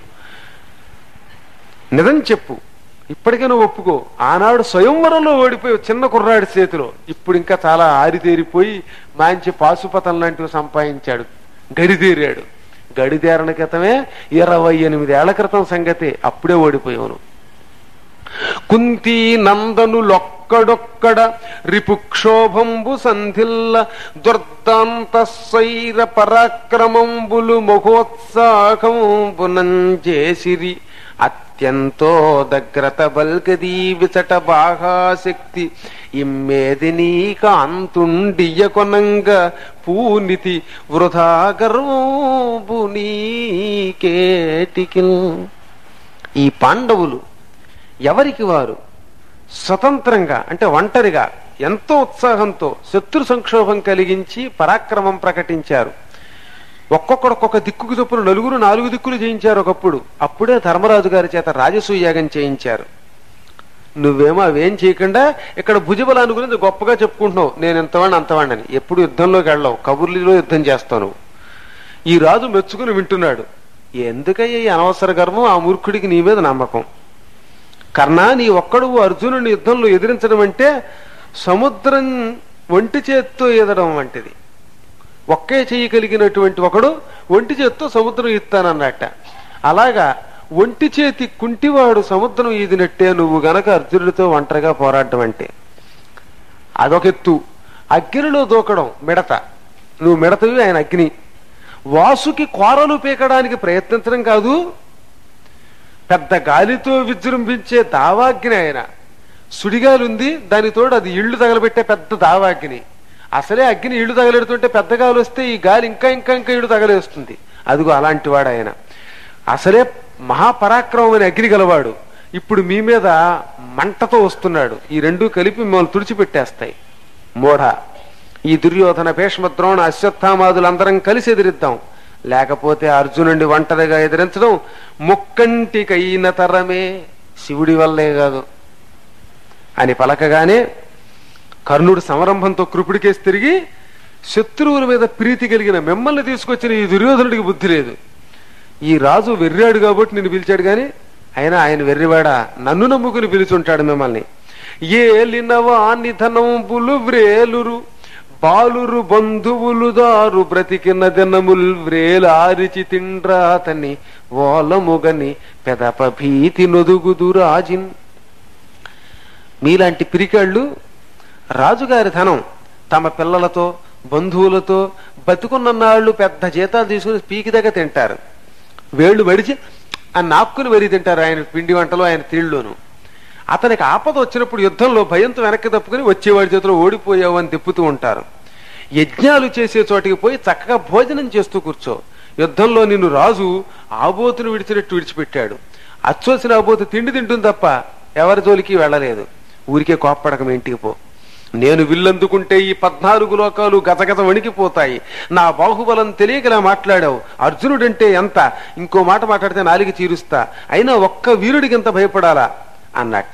నిజం చెప్పు ఇప్పటికే నువ్వు ఒప్పుకో ఆనాడు స్వయంవరంలో ఓడిపోయి చిన్న కుర్రాడి చేతిలో ఇప్పుడు ఇంకా చాలా ఆరితేరిపోయి మంచి పాశుపతం లాంటివి సంపాదించాడు గడితేరాడు గడితేరణ క్రితమే ఇరవై ఎనిమిదేళ్ల క్రితం సంగతే అప్పుడే ఓడిపోయాను కుంతి నందనులొక్కడొక్కడ రిపుక్షోభంబు సంధిల్ల దుర్దాంత సైర పరాక్రమంబులు మహోత్సాహంబునంజేసిరి అత్యంతో దగ్రత బల్గదీ విచట బాహాశక్తి ఇమ్మేది కాంతుండియ కొనంగ పూనితి వృధా గర్వంబు నీకేటికిల్ ఈ పాండవులు ఎవరికి వారు స్వతంత్రంగా అంటే ఒంటరిగా ఎంతో ఉత్సాహంతో శత్రు సంక్షోభం కలిగించి పరాక్రమం ప్రకటించారు ఒక్కొక్కడు ఒక్కొక్క దిక్కుకు చొప్పున నలుగురు నాలుగు దిక్కులు చేయించారు ఒకప్పుడు అప్పుడే ధర్మరాజు గారి చేత రాజసూయాగం చేయించారు నువ్వేమో అవేం చేయకుండా ఇక్కడ భుజబలాన్ని గురించి గొప్పగా చెప్పుకుంటున్నావు నేను ఎంతవాడిని అంతవాడిని ఎప్పుడు యుద్ధంలోకి వెళ్ళవు కబుర్లిలో యుద్ధం చేస్తావు ఈ రాజు మెచ్చుకుని వింటున్నాడు ఎందుకయ్యా ఈ అనవసర గర్వం ఆ మూర్ఖుడికి నీ మీద నమ్మకం కర్ణ నీ ఒక్కడు అర్జునుని యుద్ధంలో ఎదిరించడం అంటే సముద్రం ఒంటి చేత్తో ఎదడం వంటిది ఒక్కే చెయ్యి కలిగినటువంటి ఒకడు ఒంటి చేత్తో సముద్రం ఇస్తానన్నట్ట అలాగా ఒంటి చేతి కుంటివాడు సముద్రం ఈదినట్టే నువ్వు గనక అర్జునుడితో ఒంటరిగా పోరాడటం అంటే అదొక ఎత్తు అగ్నిలో దూకడం మిడత నువ్వు మిడతవి ఆయన అగ్ని వాసుకి కోరలు పీకడానికి ప్రయత్నించడం కాదు పెద్ద గాలితో విజృంభించే దావాగ్ని ఆయన సుడిగాలి ఉంది దానితోడు అది ఇళ్ళు తగలబెట్టే పెద్ద దావాగ్ని అసలే అగ్ని ఇళ్ళు తగలెడుతుంటే పెద్ద గాలి వస్తే ఈ గాలి ఇంకా ఇంకా ఇంకా ఇళ్ళు తగలేస్తుంది అదిగో అలాంటి వాడు ఆయన అసలే మహాపరాక్రమమైన అగ్ని గలవాడు ఇప్పుడు మీ మీద మంటతో వస్తున్నాడు ఈ రెండు కలిపి మిమ్మల్ని తుడిచిపెట్టేస్తాయి మోఢ ఈ దుర్యోధన భీష్మ ద్రోణ అశ్వత్థామాదులందరం కలిసి ఎదిరిద్దాం లేకపోతే అర్జునుడి ఒంటరిగా ఎదిరించడం ముక్కంటికైన తరమే శివుడి వల్లే కాదు అని పలకగానే కర్ణుడు సంరంభంతో కృపుడికేసి తిరిగి శత్రువుల మీద ప్రీతి కలిగిన మిమ్మల్ని తీసుకొచ్చిన ఈ దుర్యోధనుడికి బుద్ధి లేదు ఈ రాజు వెర్రాడు కాబట్టి నిన్ను పిలిచాడు గాని అయినా ఆయన వెర్రివాడా నన్ను నమ్ముకుని పిలుచుంటాడు మిమ్మల్ని ఏలినవా నిధనంబులు వ్రేలురు బాలురు బంధువులు దారు బ్రతికిన దినముల్ వ్రేలు ఆరిచి తిండ్రాతని ఓలముగని పెదప భీతి నొదుగుదు రాజిన్ మీలాంటి పిరికాళ్ళు రాజుగారి ధనం తమ పిల్లలతో బంధువులతో బతుకున్న నాళ్ళు పెద్ద జీతాలు తీసుకుని పీకి దగ్గర తింటారు వేళ్ళు వడిచి ఆ నాక్కుని వరి తింటారు ఆయన పిండి వంటలు ఆయన తీళ్ళలోను అతనికి ఆపద వచ్చినప్పుడు యుద్ధంలో భయంతో వెనక్కి తప్పుకుని వచ్చేవాడి చేతిలో ఓడిపోయావు అని తిప్పుతూ ఉంటారు యజ్ఞాలు చేసే చోటికి పోయి చక్కగా భోజనం చేస్తూ కూర్చో యుద్ధంలో నిన్ను రాజు ఆబోతును విడిచినట్టు విడిచిపెట్టాడు అచ్చోసిన ఆబోతు తిండి తింటుంది తప్ప ఎవరి జోలికి వెళ్ళలేదు ఊరికే కోప్పడక మీ ఇంటికి పో నేను విల్లందుకుంటే ఈ పద్నాలుగు లోకాలు గతగత వణికిపోతాయి నా బాహుబలం తెలియకలా మాట్లాడావు అర్జునుడంటే ఎంత ఇంకో మాట మాట్లాడితే నాలుగు చీరుస్తా అయినా ఒక్క వీరుడికి ఎంత భయపడాలా అన్నట్ట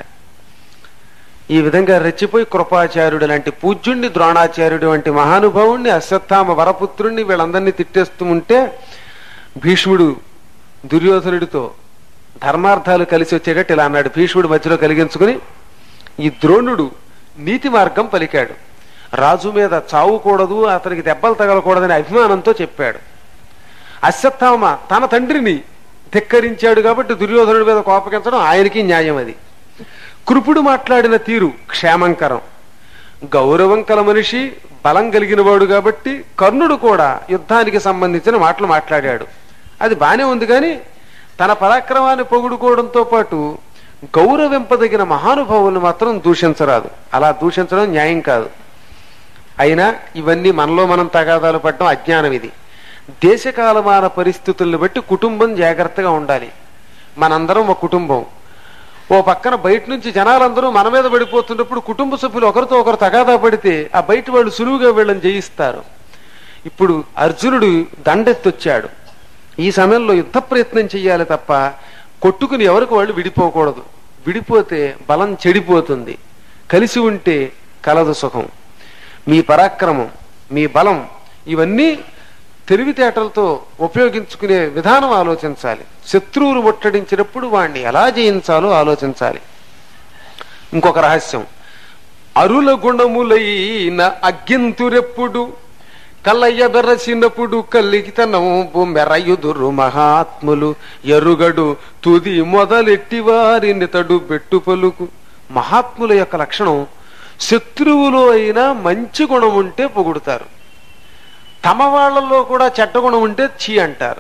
ఈ విధంగా రెచ్చిపోయి కృపాచార్యుడు లాంటి పూజ్యుణ్ణి ద్రోణాచార్యుడు వంటి మహానుభావుణ్ణి అశ్వత్థామ వరపుత్రుణ్ణి వీళ్ళందరినీ తిట్టేస్తూ ఉంటే భీష్ముడు దుర్యోధనుడితో ధర్మార్థాలు కలిసి వచ్చేటట్టు ఇలా అన్నాడు భీష్ముడు మధ్యలో కలిగించుకుని ఈ ద్రోణుడు నీతి మార్గం పలికాడు రాజు మీద చావుకూడదు అతనికి దెబ్బలు తగలకూడదని అభిమానంతో చెప్పాడు అశ్వత్థామ తన తండ్రిని ధిక్కరించాడు కాబట్టి దుర్యోధనుడి మీద కోపగించడం ఆయనకి న్యాయం అది కృపుడు మాట్లాడిన తీరు క్షేమంకరం గౌరవం కల మనిషి బలం కలిగిన వాడు కాబట్టి కర్ణుడు కూడా యుద్ధానికి సంబంధించిన మాటలు మాట్లాడాడు అది బానే ఉంది కానీ తన పరాక్రమాన్ని పొగుడుకోవడంతో పాటు గౌరవింపదగిన మహానుభావులను మాత్రం దూషించరాదు అలా దూషించడం న్యాయం కాదు అయినా ఇవన్నీ మనలో మనం తగాదాలు పడడం అజ్ఞానం ఇది దేశకాలమాన పరిస్థితులను బట్టి కుటుంబం జాగ్రత్తగా ఉండాలి మనందరం ఒక కుటుంబం ఓ పక్కన బయట నుంచి జనాలందరూ మన మీద పడిపోతున్నప్పుడు కుటుంబ సభ్యులు ఒకరితో ఒకరు తగాదా పడితే ఆ బయట వాళ్ళు సులువుగా వీళ్ళని జయిస్తారు ఇప్పుడు అర్జునుడు దండెత్తొచ్చాడు ఈ సమయంలో యుద్ధ ప్రయత్నం చెయ్యాలి తప్ప కొట్టుకుని ఎవరికి వాళ్ళు విడిపోకూడదు విడిపోతే బలం చెడిపోతుంది కలిసి ఉంటే కలదు సుఖం మీ పరాక్రమం మీ బలం ఇవన్నీ తెలివితేటలతో ఉపయోగించుకునే విధానం ఆలోచించాలి శత్రువులు ముట్టడించినప్పుడు వాణ్ణి ఎలా జయించాలో ఆలోచించాలి ఇంకొక రహస్యం అరుల గుణములైన అగ్గింతురెప్పుడు కల్లయ్య బెర్రసినప్పుడు కలిగితనంబు మెరయుదురు మహాత్ములు ఎరుగడు తుది మొదలెట్టి వారిని తడు బెట్టు పలుకు మహాత్ముల యొక్క లక్షణం శత్రువులో అయినా మంచి గుణం ఉంటే పొగుడుతారు తమ వాళ్ళలో కూడా చెడ్డ గుణం ఉంటే చీ అంటారు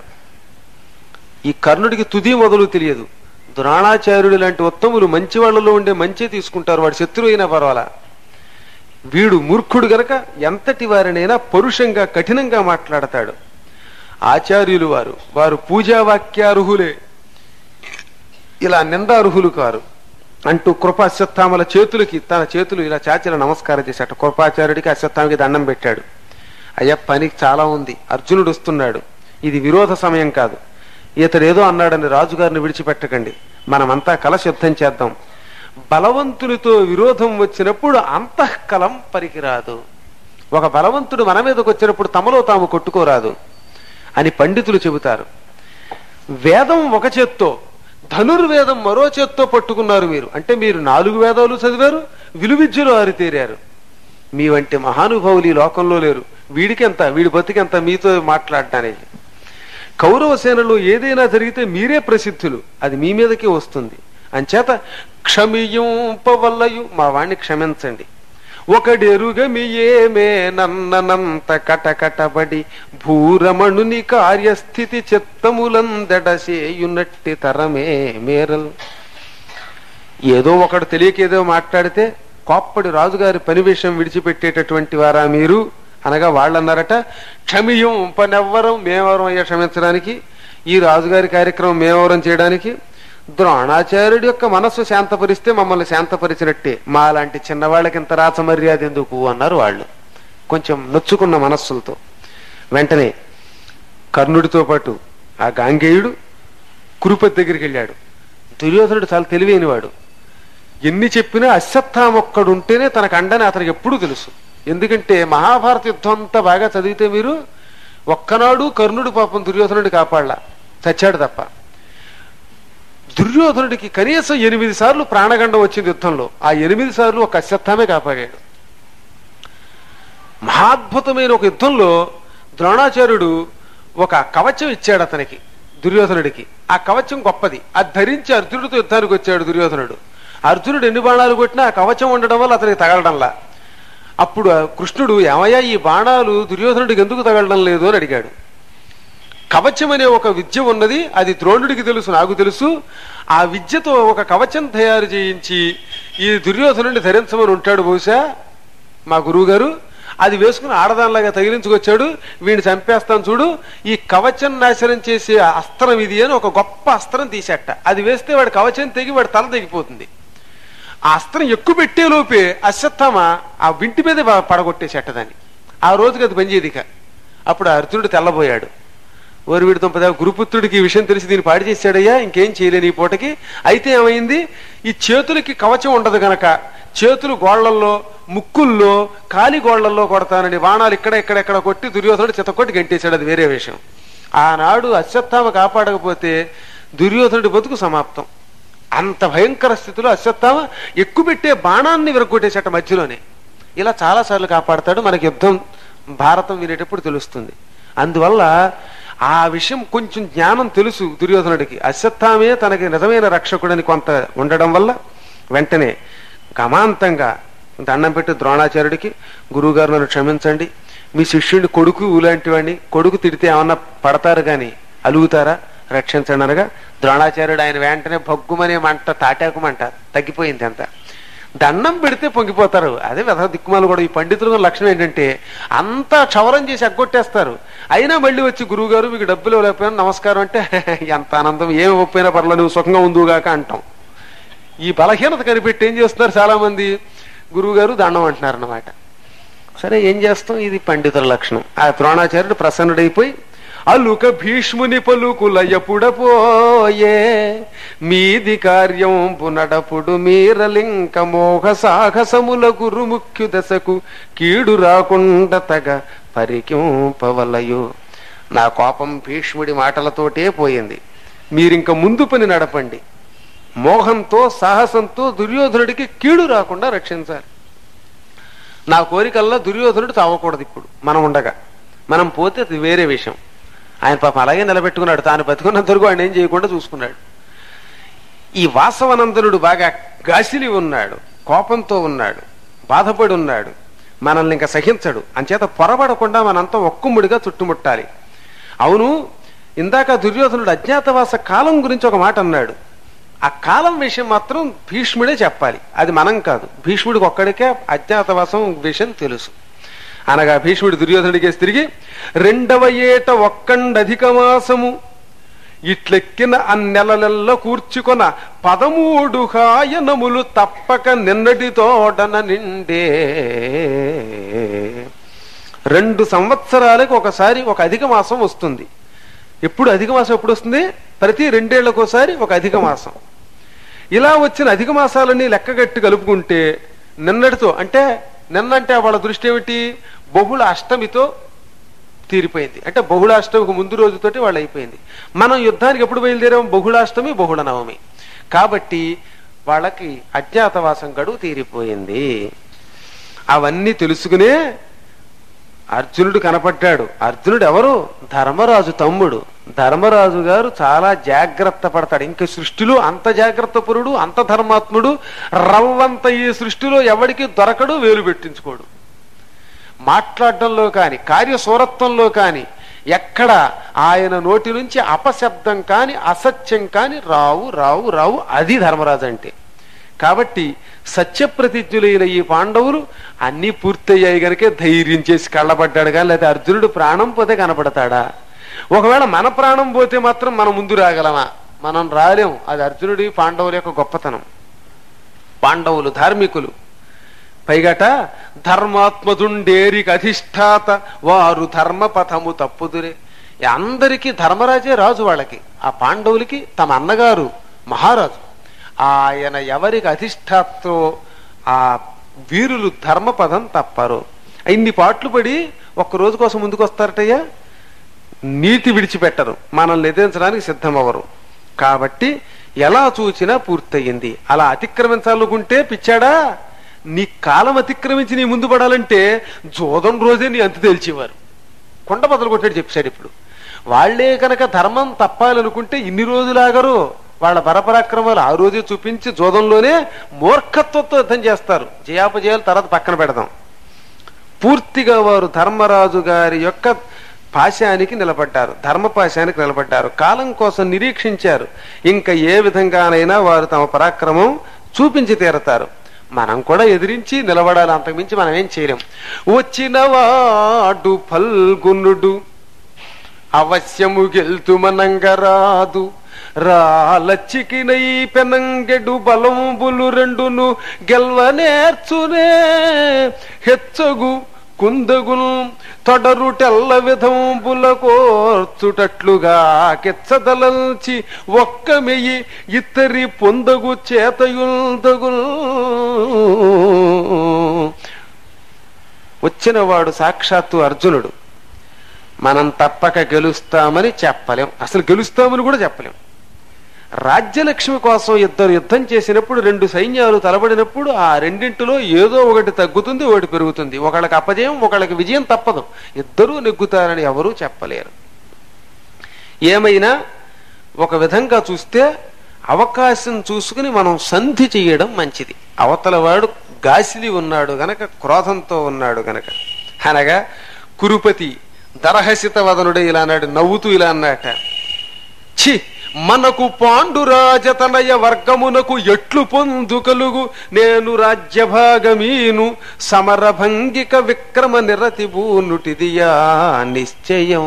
ఈ కర్ణుడికి తుది మొదలు తెలియదు ద్రోణాచార్యుడు లాంటి ఉత్తములు మంచి వాళ్ళలో ఉండే మంచి తీసుకుంటారు వాడు శత్రువు అయినా పర్వాలా వీడు మూర్ఖుడు గనక ఎంతటి వారినైనా పరుషంగా కఠినంగా మాట్లాడతాడు ఆచార్యులు వారు వారు పూజావాక్యార్హులే ఇలా నిందార్హులు కారు అంటూ కృప అశ్వత్థామల చేతులకి తన చేతులు ఇలా చాచిలా నమస్కారం చేశాట కృపాచార్యుడికి అశ్వత్థామకి దండం పెట్టాడు అయ్యా పనికి చాలా ఉంది అర్జునుడు వస్తున్నాడు ఇది విరోధ సమయం కాదు ఇతడు ఏదో అన్నాడని రాజుగారిని విడిచిపెట్టకండి మనమంతా కలశ యుద్ధం చేద్దాం బలవంతునితో విరోధం వచ్చినప్పుడు అంతఃకలం పనికిరాదు ఒక బలవంతుడు మన మీదకి వచ్చినప్పుడు తమలో తాము కొట్టుకోరాదు అని పండితులు చెబుతారు వేదం ఒక చేత్తో ధనుర్వేదం మరో చేత్తో పట్టుకున్నారు మీరు అంటే మీరు నాలుగు వేదాలు చదివారు విలువిద్యలో ఆరితేరారు మీ వంటి మహానుభావులు ఈ లోకంలో లేరు వీడికెంత వీడి బతికెంత మీతో మాట్లాడటానికి కౌరవ సేనలో ఏదైనా జరిగితే మీరే ప్రసిద్ధులు అది మీ మీదకే వస్తుంది అంచేత క్షమింపవల్లయు మా వాణ్ణి క్షమించండి ఒకడెరుగమి ఏమే నన్ననంత కటకటబడి భూరమణుని కార్యస్థితి చిత్తములందడసేయునట్టి తరమే మేరల్ ఏదో ఒకడు తెలియక ఏదో మాట్లాడితే కోప్పడి రాజుగారి పని విషయం విడిచిపెట్టేటటువంటి వారా మీరు అనగా వాళ్ళన్నారట క్షమియం పనెవ్వరం మేమెవరం అయ్యా క్షమించడానికి ఈ రాజుగారి కార్యక్రమం మేమెవరం చేయడానికి ద్రోణాచార్యుడి యొక్క మనస్సు శాంతపరిస్తే మమ్మల్ని శాంతపరిచినట్టే మా లాంటి చిన్నవాళ్ళకి ఇంత రాచ మర్యాద ఎందుకు అన్నారు వాళ్ళు కొంచెం నొచ్చుకున్న మనస్సులతో వెంటనే కర్ణుడితో పాటు ఆ గాంగేయుడు కురుపతి దగ్గరికి వెళ్ళాడు దుర్యోధనుడు చాలా తెలివైనవాడు ఎన్ని చెప్పినా అశ్వత్థామొక్కడు ఉంటేనే తనకు అండని అతనికి ఎప్పుడూ తెలుసు ఎందుకంటే మహాభారత యుద్ధం అంతా బాగా చదివితే మీరు ఒక్కనాడు కర్ణుడు పాపం దుర్యోధనుడి కాపాడలా చచ్చాడు తప్ప దుర్యోధనుడికి కనీసం ఎనిమిది సార్లు ప్రాణగండం వచ్చింది యుద్ధంలో ఆ ఎనిమిది సార్లు ఒక అశ్వత్థామే కాపాడాడు మహాద్భుతమైన ఒక యుద్ధంలో ద్రోణాచార్యుడు ఒక కవచం ఇచ్చాడు అతనికి దుర్యోధనుడికి ఆ కవచం గొప్పది అది ధరించి అర్జునుడితో యుద్ధానికి వచ్చాడు దుర్యోధనుడు అర్జునుడు ఎన్ని బాణాలు కొట్టినా ఆ కవచం ఉండడం వల్ల అతనికి తగలడంలా అప్పుడు ఆ కృష్ణుడు ఏమయ్యా ఈ బాణాలు దుర్యోధనుడికి ఎందుకు తగలడం లేదు అని అడిగాడు కవచం అనే ఒక విద్య ఉన్నది అది ద్రోణుడికి తెలుసు నాకు తెలుసు ఆ విద్యతో ఒక కవచం తయారు చేయించి ఈ దుర్యోధనుడిని ధరించమని ఉంటాడు బహుశా మా గురువు గారు అది వేసుకుని ఆడదానిలాగా తగిలించుకొచ్చాడు వీడిని చంపేస్తాను చూడు ఈ కవచం నాశనం చేసే అస్త్రం ఇది అని ఒక గొప్ప అస్త్రం తీసేట అది వేస్తే వాడి కవచం తెగి వాడి తల తెగిపోతుంది ఆ అస్త్రం ఎక్కువ పెట్టే లోపే అశ్వత్థామ ఆ వింటి మీద పడగొట్టేసేట దాన్ని ఆ రోజుకి అది పనిచేయదు ఇక అప్పుడు ఆ అర్జునుడు తెల్లబోయాడు ఓరి వీడి దుంపదా గురుపుత్రుడికి ఈ విషయం తెలిసి దీన్ని పాడి చేశాడయ్యా ఇంకేం చేయలేని ఈ పూటకి అయితే ఏమైంది ఈ చేతులకి కవచం ఉండదు గనక చేతులు గోళ్లల్లో ముక్కుల్లో కాలి గోళ్లల్లో కొడతానని బాణాలు ఇక్కడ ఇక్కడెక్కడ కొట్టి దుర్యోధనుడు చితకొట్టి గంటేశాడు అది వేరే విషయం ఆనాడు అశ్వత్థామ కాపాడకపోతే దుర్యోధనుడి బతుకు సమాప్తం అంత భయంకర స్థితిలో అశ్వత్థామ ఎక్కువ పెట్టే బాణాన్ని విరగొట్టేసేట మధ్యలోనే ఇలా చాలాసార్లు కాపాడతాడు మనకి యుద్ధం భారతం వినేటప్పుడు తెలుస్తుంది అందువల్ల ఆ విషయం కొంచెం జ్ఞానం తెలుసు దుర్యోధనుడికి అశ్వత్థామే తనకి నిజమైన రక్షకుడని కొంత ఉండడం వల్ల వెంటనే గమాంతంగా దండం పెట్టి ద్రోణాచార్యుడికి గురువుగారు నన్ను క్షమించండి మీ శిష్యుడి కొడుకు ఇలాంటి వాడిని కొడుకు తిడితే ఏమన్నా పడతారు గాని అలుగుతారా రక్షించండి అనగా ద్రోణాచార్యుడు ఆయన వెంటనే భగ్గుమనే మంట తాటాకు మంట తగ్గిపోయింది అంత దండం పెడితే పొంగిపోతారు అదే వెధ దిక్కుమాలు కూడా ఈ పండితుల లక్షణం ఏంటంటే అంతా క్షవరం చేసి అగ్గొట్టేస్తారు అయినా మళ్ళీ వచ్చి గురువు గారు మీకు డబ్బులు లేకపోయినా నమస్కారం అంటే ఎంత ఆనందం ఏమి ఇవ్వకపోయినా పర్లేదు నువ్వు సుఖంగా ఉందుగాక అంటాం ఈ బలహీనత కనిపెట్టి ఏం చేస్తున్నారు చాలా మంది గురువు గారు దండం అంటున్నారు అన్నమాట సరే ఏం చేస్తాం ఇది పండితుల లక్షణం ఆ ద్రోణాచార్యుడు ప్రసన్నుడైపోయి అలుక భీష్ముని పలుకులయ్యపుడపోయే మీది కార్యం పునడపుడు మీరలింక మోహ సాహసముల గురు ముఖ్యు దశకు కీడు రాకుండా తగ పరికింపవలయు నా కోపం భీష్ముడి మాటలతోటే పోయింది మీరింక ముందు పని నడపండి మోహంతో సాహసంతో దుర్యోధనుడికి కీడు రాకుండా రక్షించాలి నా కోరికల్లో దుర్యోధనుడు తావకూడదు ఇప్పుడు మనం ఉండగా మనం పోతే అది వేరే విషయం ఆయన పాపం అలాగే నిలబెట్టుకున్నాడు తాను బతుకున్నంత వరకు ఆయన ఏం చేయకుండా చూసుకున్నాడు ఈ వాసవనందనుడు బాగా గాసిలి ఉన్నాడు కోపంతో ఉన్నాడు బాధపడి ఉన్నాడు మనల్ని ఇంకా సహించడు అంచేత పొరబడకుండా మనంతా ఒక్కుముడిగా చుట్టుముట్టాలి అవును ఇందాక దుర్యోధనుడు అజ్ఞాతవాస కాలం గురించి ఒక మాట అన్నాడు ఆ కాలం విషయం మాత్రం భీష్ముడే చెప్పాలి అది మనం కాదు భీష్ముడికి ఒక్కడికే అజ్ఞాతవాసం విషయం తెలుసు అనగా భీష్ముడు దుర్యోధనుడికేసి తిరిగి రెండవ ఏట ఒక్కండధిక మాసము ఇట్లెక్కిన అన్నెలలెల్ల కూర్చుకొన పదమూడు హాయనములు తప్పక నిన్నటి తోడన నిండే రెండు సంవత్సరాలకు ఒకసారి ఒక అధిక మాసం వస్తుంది ఎప్పుడు అధిక మాసం ఎప్పుడు వస్తుంది ప్రతి రెండేళ్లకోసారి ఒక అధిక మాసం ఇలా వచ్చిన అధిక మాసాలన్నీ లెక్కగట్టి కలుపుకుంటే నిన్నటితో అంటే నిన్నంటే వాళ్ళ దృష్టి ఏమిటి బహుళ అష్టమితో తీరిపోయింది అంటే బహుళాష్టమికి ముందు రోజుతోటి వాళ్ళు అయిపోయింది మనం యుద్ధానికి ఎప్పుడు బయలుదేరాం బహుళాష్టమి బహుళ నవమి కాబట్టి వాళ్ళకి అజ్ఞాతవాసం గడువు తీరిపోయింది అవన్నీ తెలుసుకునే అర్జునుడు కనపడ్డాడు అర్జునుడు ఎవరు ధర్మరాజు తమ్ముడు ధర్మరాజు గారు చాలా జాగ్రత్త పడతాడు ఇంకా సృష్టిలో అంత జాగ్రత్త పురుడు అంత ధర్మాత్ముడు రవ్వంత ఈ సృష్టిలో ఎవడికి దొరకడు వేలు పెట్టించుకోడు మాట్లాడడంలో కాని కార్యసూరత్వంలో కాని ఎక్కడ ఆయన నోటి నుంచి అపశబ్దం కాని అసత్యం కాని రావు రావు రావు అది ధర్మరాజు అంటే కాబట్టి సత్యప్రతిజ్ఞులైన ఈ పాండవులు అన్నీ పూర్తయ్యాయి గనకే ధైర్యం చేసి కళ్ళబడ్డాడు కానీ లేదా అర్జునుడు ప్రాణం పోతే కనపడతాడా ఒకవేళ మన ప్రాణం పోతే మాత్రం మనం ముందు రాగలమా మనం రాలేం అది అర్జునుడి పాండవుల యొక్క గొప్పతనం పాండవులు ధార్మికులు పైగట ధర్మాత్మదుండేరికి అధిష్టాత వారు ధర్మపథము తప్పుదురే అందరికీ ధర్మరాజే రాజు వాళ్ళకి ఆ పాండవులకి తమ అన్నగారు మహారాజు ఆయన ఎవరికి అధిష్టాత్తో ఆ వీరులు ధర్మపదం తప్పరు ఇన్ని పాటలు పడి ఒక్క రోజు కోసం ముందుకు వస్తారటయ్యా నీతి విడిచిపెట్టరు మనల్ని ఎదిరించడానికి సిద్ధమవరు కాబట్టి ఎలా చూచినా పూర్తయింది అలా అతిక్రమించాలనుకుంటే పిచ్చాడా నీ కాలం అతిక్రమించి నీ ముందు పడాలంటే జోదం రోజే నీ అంతు తేల్చేవారు కొండ బదులు కొట్టాడు చెప్పాడు ఇప్పుడు వాళ్లే కనుక ధర్మం తప్పాలనుకుంటే ఇన్ని రోజులాగరు వాళ్ళ పరపరాక్రమాలు ఆ రోజే చూపించి జోదంలోనే మూర్ఖత్వంతో యుద్ధం చేస్తారు జయాపజయాలు తర్వాత పక్కన పెడదాం పూర్తిగా వారు ధర్మరాజు గారి యొక్క పాశానికి నిలబడ్డారు ధర్మ పాశానికి నిలబడ్డారు కాలం కోసం నిరీక్షించారు ఇంకా ఏ విధంగానైనా వారు తమ పరాక్రమం చూపించి తీరతారు మనం కూడా ఎదిరించి నిలబడాలి అంతకుమించి మనం ఏం చేయలేం వచ్చిన వాడు ఫల్గునుడు అవశ్యము గెల్తుమనంగరాదు రాలచ్చికినై పెనంగెడు బలంబులు రెండును గెల్వ నేర్చునే హెచ్చగు కుందగుల్ తొడరు తెల్ల విధంబుల కోర్చుటట్లుగా కెచ్చదలంచి ఒక్క మెయ్యి ఇత్తరి పొందగు చేతయుల్దగుల్ వచ్చినవాడు సాక్షాత్తు అర్జునుడు మనం తప్పక గెలుస్తామని చెప్పలేం అసలు గెలుస్తామని కూడా చెప్పలేం రాజ్యలక్ష్మి కోసం ఇద్దరు యుద్ధం చేసినప్పుడు రెండు సైన్యాలు తలబడినప్పుడు ఆ రెండింటిలో ఏదో ఒకటి తగ్గుతుంది ఒకటి పెరుగుతుంది ఒకళ్ళకి అపజయం ఒకళ్ళకి విజయం తప్పదు ఇద్దరూ నెగ్గుతారని ఎవరూ చెప్పలేరు ఏమైనా ఒక విధంగా చూస్తే అవకాశం చూసుకుని మనం సంధి చేయడం మంచిది అవతల వాడు గాసిలి ఉన్నాడు గనక క్రోధంతో ఉన్నాడు గనక అనగా కురుపతి దరహసిత వదనుడే ఇలా అన్నాడు నవ్వుతూ ఇలా అన్నట ఛీ మనకు పాండురాజతనయ వర్గమునకు ఎట్లు పొందు కలుగు నేను రాజ్యభాగమీను సమరభంగిక విక్రమ నిరతి బూనుటిదియా నిశ్చయం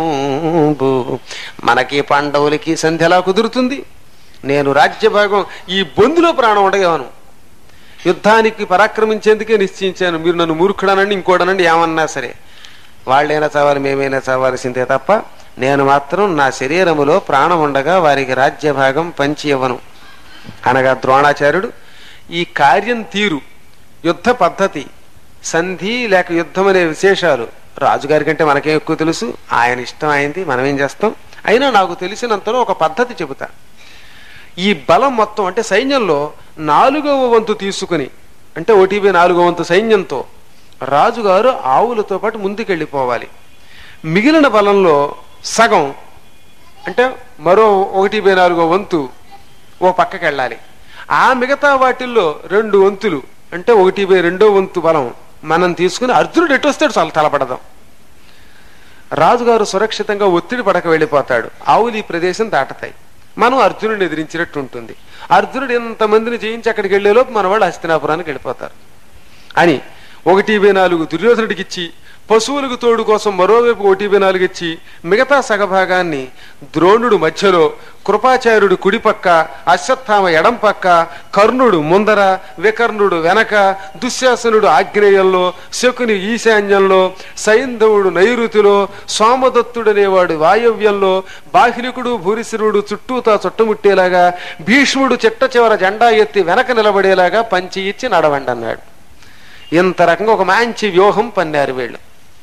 మనకి పాండవులకి సంధ్య ఎలా కుదురుతుంది నేను రాజ్యభాగం ఈ బొందులో ప్రాణం ఉండగలను యుద్ధానికి పరాక్రమించేందుకే నిశ్చయించాను మీరు నన్ను మూర్ఖుడనండి ఇంకోడనండి ఏమన్నా సరే వాళ్ళైనా చావాలి మేమైనా చావాల్సిందే తప్ప నేను మాత్రం నా శరీరములో ప్రాణం ఉండగా వారికి రాజ్యభాగం పంచి ఇవ్వను అనగా ద్రోణాచార్యుడు ఈ కార్యం తీరు యుద్ధ పద్ధతి సంధి లేక యుద్ధం అనే విశేషాలు రాజుగారి కంటే మనకేం ఎక్కువ తెలుసు ఆయన ఇష్టం అయింది మనం ఏం చేస్తాం అయినా నాకు తెలిసినంతలో ఒక పద్ధతి చెబుతా ఈ బలం మొత్తం అంటే సైన్యంలో నాలుగవ వంతు తీసుకుని అంటే ఓటీపీ నాలుగవ వంతు సైన్యంతో రాజుగారు ఆవులతో పాటు ముందుకెళ్ళిపోవాలి మిగిలిన బలంలో సగం అంటే మరో ఒకటి బై నాలుగో వంతు ఓ పక్కకి వెళ్ళాలి ఆ మిగతా వాటిల్లో రెండు వంతులు అంటే ఒకటి బై రెండో వంతు బలం మనం తీసుకుని అర్జునుడు ఎటు వస్తాడు చాలా తలపడదాం రాజుగారు సురక్షితంగా ఒత్తిడి పడక వెళ్ళిపోతాడు ఆవులు ఈ ప్రదేశం దాటతాయి మనం అర్జునుడిని ఎదిరించినట్టు ఉంటుంది అర్జునుడు ఎంతమందిని జయించి అక్కడికి వెళ్లేలోపు మన వాళ్ళు హస్తినాపురానికి వెళ్ళిపోతారు అని ఒకటి బై నాలుగు దుర్యోధనుడికి ఇచ్చి పశువులకు తోడు కోసం మరోవైపు ఒకటి బై నాలుగు ఇచ్చి మిగతా సగభాగాన్ని ద్రోణుడు మధ్యలో కృపాచార్యుడు కుడి పక్క అశ్వత్థామ ఎడం పక్క కర్ణుడు ముందర వికర్ణుడు వెనక దుశ్శాసనుడు ఆగ్నేయంలో శకుని ఈశాన్యంలో సైంధవుడు నైరుతిలో సోమదత్తుడనేవాడు వాయవ్యంలో బాహ్లికుడు భూరిశ్రుడు చుట్టూతా చుట్టుముట్టేలాగా భీష్ముడు చిట్ట చివర జెండా ఎత్తి వెనక నిలబడేలాగా పంచి ఇచ్చి నడవండి అన్నాడు ఇంత రకంగా ఒక మంచి వ్యూహం పన్నారు వీళ్ళు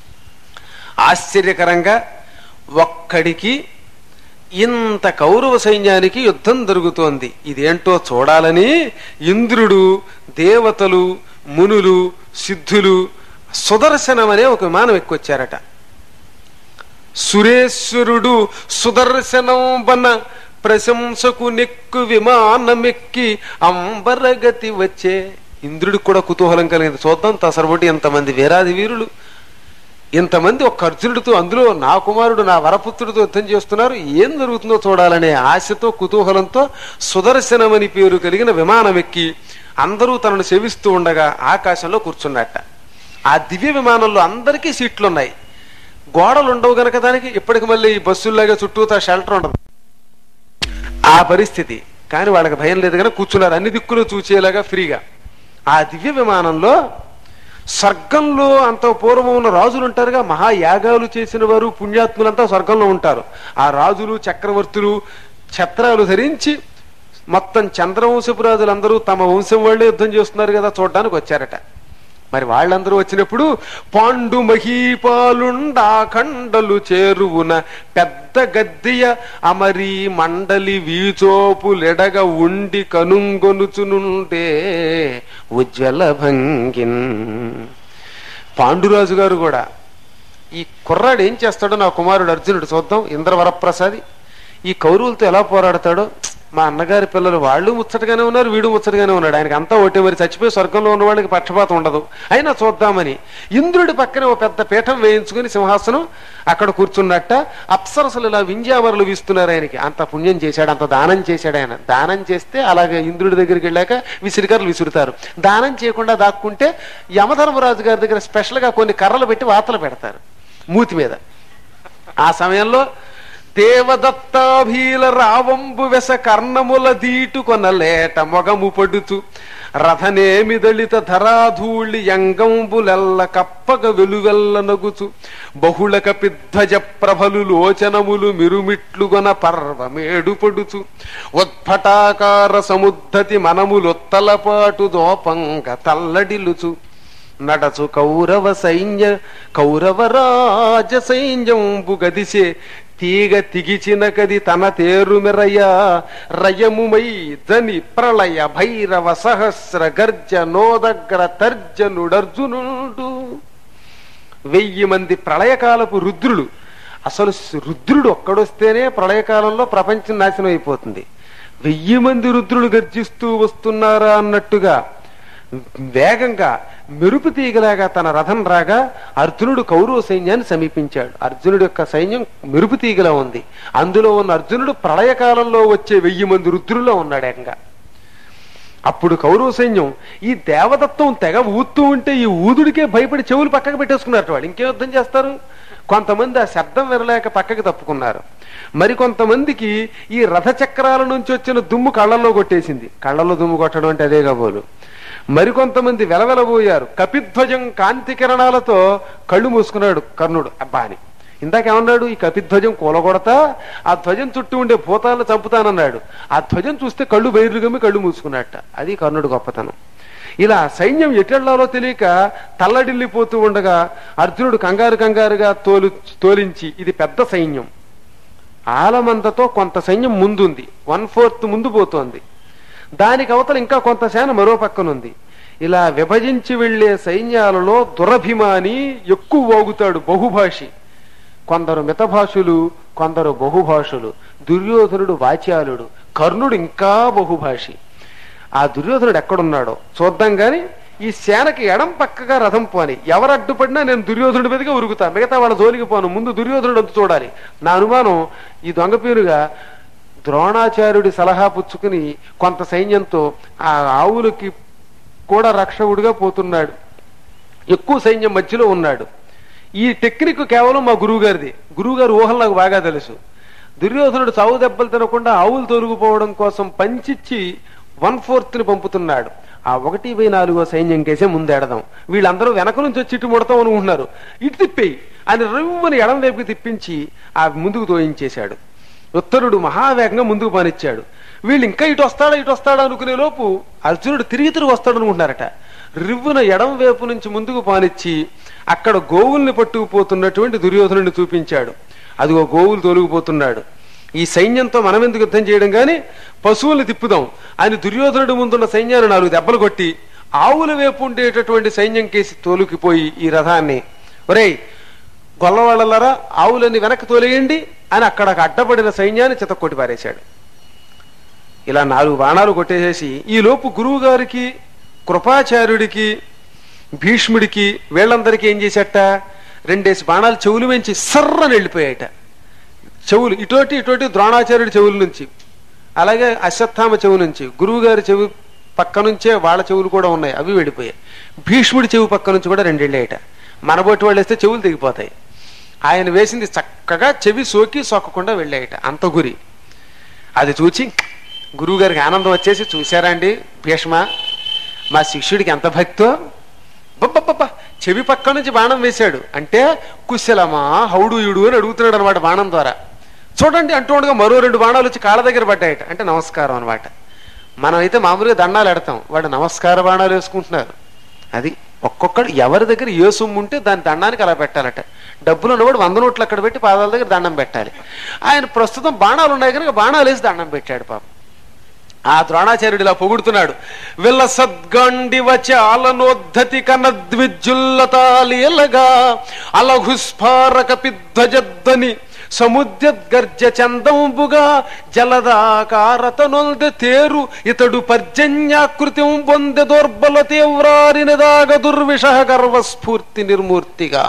ఆశ్చర్యకరంగా ఒక్కడికి ఇంత కౌరవ సైన్యానికి యుద్ధం జరుగుతోంది ఇదేంటో చూడాలని ఇంద్రుడు దేవతలు మునులు సిద్ధులు సుదర్శనం అనే ఒక విమానం ఎక్కువచ్చారట సురేశ్వరుడు సుదర్శనం బన ప్రశంసకు నెక్కు విమానమెక్కి అంబరగతి వచ్చే ఇంద్రుడికి కూడా కుతూహలం కలిగింది చూద్దాం తసరబొట్టి ఎంతమంది వీరాది వీరులు ఇంతమంది ఒక అర్జునుడితో అందులో నా కుమారుడు నా వరపుత్రుడితో యుద్ధం చేస్తున్నారు ఏం జరుగుతుందో చూడాలనే ఆశతో కుతూహలంతో సుదర్శనమని పేరు కలిగిన విమానం ఎక్కి అందరూ తనను సేవిస్తూ ఉండగా ఆకాశంలో కూర్చున్నట్ట ఆ దివ్య విమానంలో అందరికీ సీట్లు ఉన్నాయి గోడలు ఉండవు గనక దానికి ఇప్పటికి మళ్ళీ ఈ బస్సుల్లాగా చుట్టూతా షెల్టర్ ఉండదు ఆ పరిస్థితి కానీ వాళ్ళకి భయం లేదు కానీ కూర్చున్నారు అన్ని దిక్కులు చూచేలాగా ఫ్రీగా ఆ దివ్య విమానంలో స్వర్గంలో అంత పూర్వం ఉన్న రాజులు ఉంటారుగా మహాయాగాలు చేసిన వారు పుణ్యాత్ములంతా స్వర్గంలో ఉంటారు ఆ రాజులు చక్రవర్తులు ఛత్రాలు ధరించి మొత్తం చంద్రవంశపు రాజులందరూ తమ వంశం వాళ్ళే యుద్ధం చేస్తున్నారు కదా చూడడానికి వచ్చారట మరి వాళ్ళందరూ వచ్చినప్పుడు పాండు మహీపాలుండా ఖండలు చేరువున పెద్ద గద్దెయ అమరి మండలి వీచోపులెడగ ఉండి కనుంగొనుచునుండే ఉజ్వల భంగిన్ పాండురాజు గారు కూడా ఈ కుర్రాడు ఏం చేస్తాడో నా కుమారుడు అర్జునుడు చూద్దాం ఇంద్రవరప్రసాది ఈ కౌరవులతో ఎలా పోరాడతాడో మా అన్నగారి పిల్లలు వాళ్ళు ముచ్చటగానే ఉన్నారు వీడు ముచ్చటగానే ఉన్నాడు ఆయనకి అంతా ఒకటే మరి చచ్చిపోయి స్వర్గంలో ఉన్న వాళ్ళకి పక్షపాతం ఉండదు అయినా చూద్దామని ఇంద్రుడి పక్కన ఒక పెద్ద పీఠం వేయించుకుని సింహాసనం అక్కడ కూర్చున్నట్ట అప్సరసలు ఇలా వింజామరలు వీస్తున్నారు ఆయనకి అంత పుణ్యం చేశాడు అంత దానం చేశాడు ఆయన దానం చేస్తే అలాగే ఇంద్రుడి దగ్గరికి వెళ్ళాక విసిరికర్రలు విసురుతారు దానం చేయకుండా దాక్కుంటే యమధర్మరాజు గారి దగ్గర స్పెషల్ గా కొన్ని కర్రలు పెట్టి వాతలు పెడతారు మూతి మీద ఆ సమయంలో దేవదత్తాభీల రావంబు వెస కర్ణముల దీటుకొన లేట మొగము పడుతూ రథనేమి దళిత ధరాధూళి యంగంబులెల్ల కప్పగ వెలువెల్ల నగుచు బహుళ కపిధ్వజ ప్రభలు లోచనములు మిరుమిట్లుగొన పర్వమేడు పడుచు ఉత్పటాకార సముద్ధతి మనములొత్తలపాటు దోపంగ తల్లడిలుచు నడచు కౌరవ సైన్య కౌరవ రాజ సైన్యంబు గదిసే తీగ తిగిచిన కది తన తేరు మెరయ రయముమై దని ప్రళయ భైరవ సహస్ర గర్జ నోదగ్ర తర్జనుడర్జునుడు వెయ్యి మంది ప్రళయకాలపు రుద్రులు అసలు రుద్రుడు ఒక్కడొస్తేనే ప్రళయకాలంలో ప్రపంచం నాశనం అయిపోతుంది వెయ్యి మంది రుద్రులు గర్జిస్తూ వస్తున్నారా అన్నట్టుగా వేగంగా మెరుపు తీగలాగా తన రథం రాగా అర్జునుడు కౌరవ సైన్యాన్ని సమీపించాడు అర్జునుడి యొక్క సైన్యం మెరుపు తీగలా ఉంది అందులో ఉన్న అర్జునుడు ప్రళయకాలంలో వచ్చే వెయ్యి మంది రుద్రుల్లో ఉన్నాడు ఏకంగా అప్పుడు కౌరవ సైన్యం ఈ దేవదత్తం తెగ ఊత్తూ ఉంటే ఈ ఊదుడికే భయపడి చెవులు పక్కకు పెట్టేసుకున్నారు వాళ్ళు ఇంకేం యుద్ధం చేస్తారు కొంతమంది ఆ శబ్దం వినలేక పక్కకి తప్పుకున్నారు మరి కొంతమందికి ఈ రథ చక్రాల నుంచి వచ్చిన దుమ్ము కళ్ళల్లో కొట్టేసింది కళ్ళల్లో దుమ్ము కొట్టడం అంటే అదే కాబోలు మరికొంతమంది వెలవెలబోయారు కపిధ్వజం కాంతి కిరణాలతో కళ్ళు మూసుకున్నాడు కర్ణుడు అబ్బా అని ఇందాకేమన్నాడు ఈ కపిధ్వజం కూలగొడతా ఆ ధ్వజం చుట్టూ ఉండే భూతాలను చంపుతానన్నాడు ఆ ధ్వజం చూస్తే కళ్ళు బయలు గమ్మి కళ్ళు మూసుకున్నట్ట అది కర్ణుడు గొప్పతనం ఇలా సైన్యం ఎటెళ్లాలో తెలియక తల్లడిల్లిపోతూ ఉండగా అర్జునుడు కంగారు కంగారుగా తోలు తోలించి ఇది పెద్ద సైన్యం ఆలమందతో కొంత సైన్యం ముందుంది వన్ ఫోర్త్ ముందు పోతోంది దానికి అవతల ఇంకా కొంత సేన మరో పక్కనుంది ఇలా విభజించి వెళ్లే సైన్యాలలో దురభిమాని ఎక్కువ వాగుతాడు బహుభాషి కొందరు మితభాషులు కొందరు బహుభాషులు దుర్యోధనుడు వాచ్యాలుడు కర్ణుడు ఇంకా బహుభాషి ఆ దుర్యోధనుడు ఎక్కడున్నాడో చూద్దాం గాని ఈ సేనకి ఎడం పక్కగా రథం పోని ఎవరు అడ్డుపడినా నేను దుర్యోధనుడి మీదగా ఉరుగుతా మిగతా వాళ్ళ జోలికి పోను ముందు దుర్యోధనుడు అంతు చూడాలి నా అనుమానం ఈ దొంగ పేరుగా ద్రోణాచార్యుడి సలహా పుచ్చుకుని కొంత సైన్యంతో ఆ ఆవులకి కూడా రక్షకుడిగా పోతున్నాడు ఎక్కువ సైన్యం మధ్యలో ఉన్నాడు ఈ టెక్నిక్ కేవలం మా గురువు గారిది గురువు గారు ఊహలు నాకు బాగా తెలుసు దుర్యోధనుడు చావు దెబ్బలు తినకుండా ఆవులు తొలగిపోవడం కోసం పంచిచ్చి వన్ ఫోర్త్ ని పంపుతున్నాడు ఆ ఒకటి బై నాలుగో సైన్యం కేసే ముందెడదాం వీళ్ళందరూ వెనక నుంచి వచ్చి ఇటు ముడతాం అనుకుంటున్నారు ఇటు తిప్పేయి అని రువ్వని ఎడం వైపుకి తిప్పించి ఆ ముందుకు తోయించేశాడు ఉత్తరుడు మహావేగంగా ముందుకు పానిచ్చాడు వీళ్ళు ఇంకా ఇటు వస్తాడా ఇటు వస్తాడా అనుకునే లోపు అర్జునుడు తిరిగి తిరిగి వస్తాడు అనుకుంటున్నారట రివ్వున ఎడం వైపు నుంచి ముందుకు పానిచ్చి అక్కడ గోవుల్ని పట్టుకుపోతున్నటువంటి దుర్యోధనుడిని చూపించాడు అదిగో గోవులు తొలగిపోతున్నాడు ఈ సైన్యంతో మనం ఎందుకు యుద్ధం చేయడం గాని పశువుల్ని తిప్పుదాం అని దుర్యోధనుడి ముందున్న సైన్యాన్ని నాలుగు దెబ్బలు కొట్టి ఆవుల వైపు ఉండేటటువంటి సైన్యం కేసి తోలుకిపోయి ఈ రథాన్ని ఒరేయ్ గొల్లవాళ్ళలారా ఆవులని వెనక్కి తోలేయండి అని అక్కడ అడ్డపడిన సైన్యాన్ని చితక్కొట్టి పారేశాడు ఇలా నాలుగు బాణాలు కొట్టేసేసి ఈ లోపు గురువు గారికి కృపాచార్యుడికి భీష్ముడికి వీళ్ళందరికీ ఏం చేశాట రెండేసి బాణాలు చెవులు వెంచి సర్రని వెళ్ళిపోయాయట చెవులు ఇటోటి ఇటోటి ద్రోణాచార్యుడి చెవుల నుంచి అలాగే అశ్వత్థామ చెవు నుంచి గురువు గారి చెవి పక్క నుంచే వాళ్ళ చెవులు కూడా ఉన్నాయి అవి వెళ్ళిపోయాయి భీష్ముడి చెవి పక్క నుంచి కూడా రెండు వెళ్ళాయట మనబోటి వాళ్ళు వేస్తే చెవులు తెగిపోతాయి ఆయన వేసింది చక్కగా చెవి సోకి సోకకుండా వెళ్ళాయట అంత గురి అది చూచి గురువుగారికి ఆనందం వచ్చేసి చూశారా అండి భీష్మ మా శిష్యుడికి ఎంత భక్తో బబ్బబ్బబ్బ చెవి పక్క నుంచి బాణం వేశాడు అంటే కుశలమా హౌడు ఇడు అని అడుగుతున్నాడు అనమాట బాణం ద్వారా చూడండి అంటూ ఉండగా మరో రెండు బాణాలు వచ్చి కాళ్ళ దగ్గర పడ్డాయట అంటే నమస్కారం అనమాట మనం అయితే మామూలుగా దండాలు ఎడతాం వాడు నమస్కార బాణాలు వేసుకుంటున్నారు అది ఒక్కొక్కడు ఎవరి దగ్గర ఏ సొమ్ము ఉంటే దాని దండానికి అలా పెట్టాలట డబ్బులు ఉన్నవాడు వంద నోట్లు అక్కడ పెట్టి పాదాల దగ్గర దండం పెట్టాలి ఆయన ప్రస్తుతం బాణాలు ఉన్నాయి కనుక బాణాలు వేసి దండం పెట్టాడు పాపం ఆ ద్రోణాచార్యుడు ఇలా పొగుడుతున్నాడు విల్ల సద్గండివ చాలనోద్ధతి కనద్విజ్జుల్లతాలీలగా అలఘుస్ఫారక పిధ్వజద్దని సముద్రగర్జ చందంబుగా జలదాకారతనొల్దె తేరు ఇతడు పర్జన్యాకృతి పొందె దోర్బల తీవ్రారినదాగ దుర్విషహ గర్వస్ఫూర్తి నిర్మూర్తిగా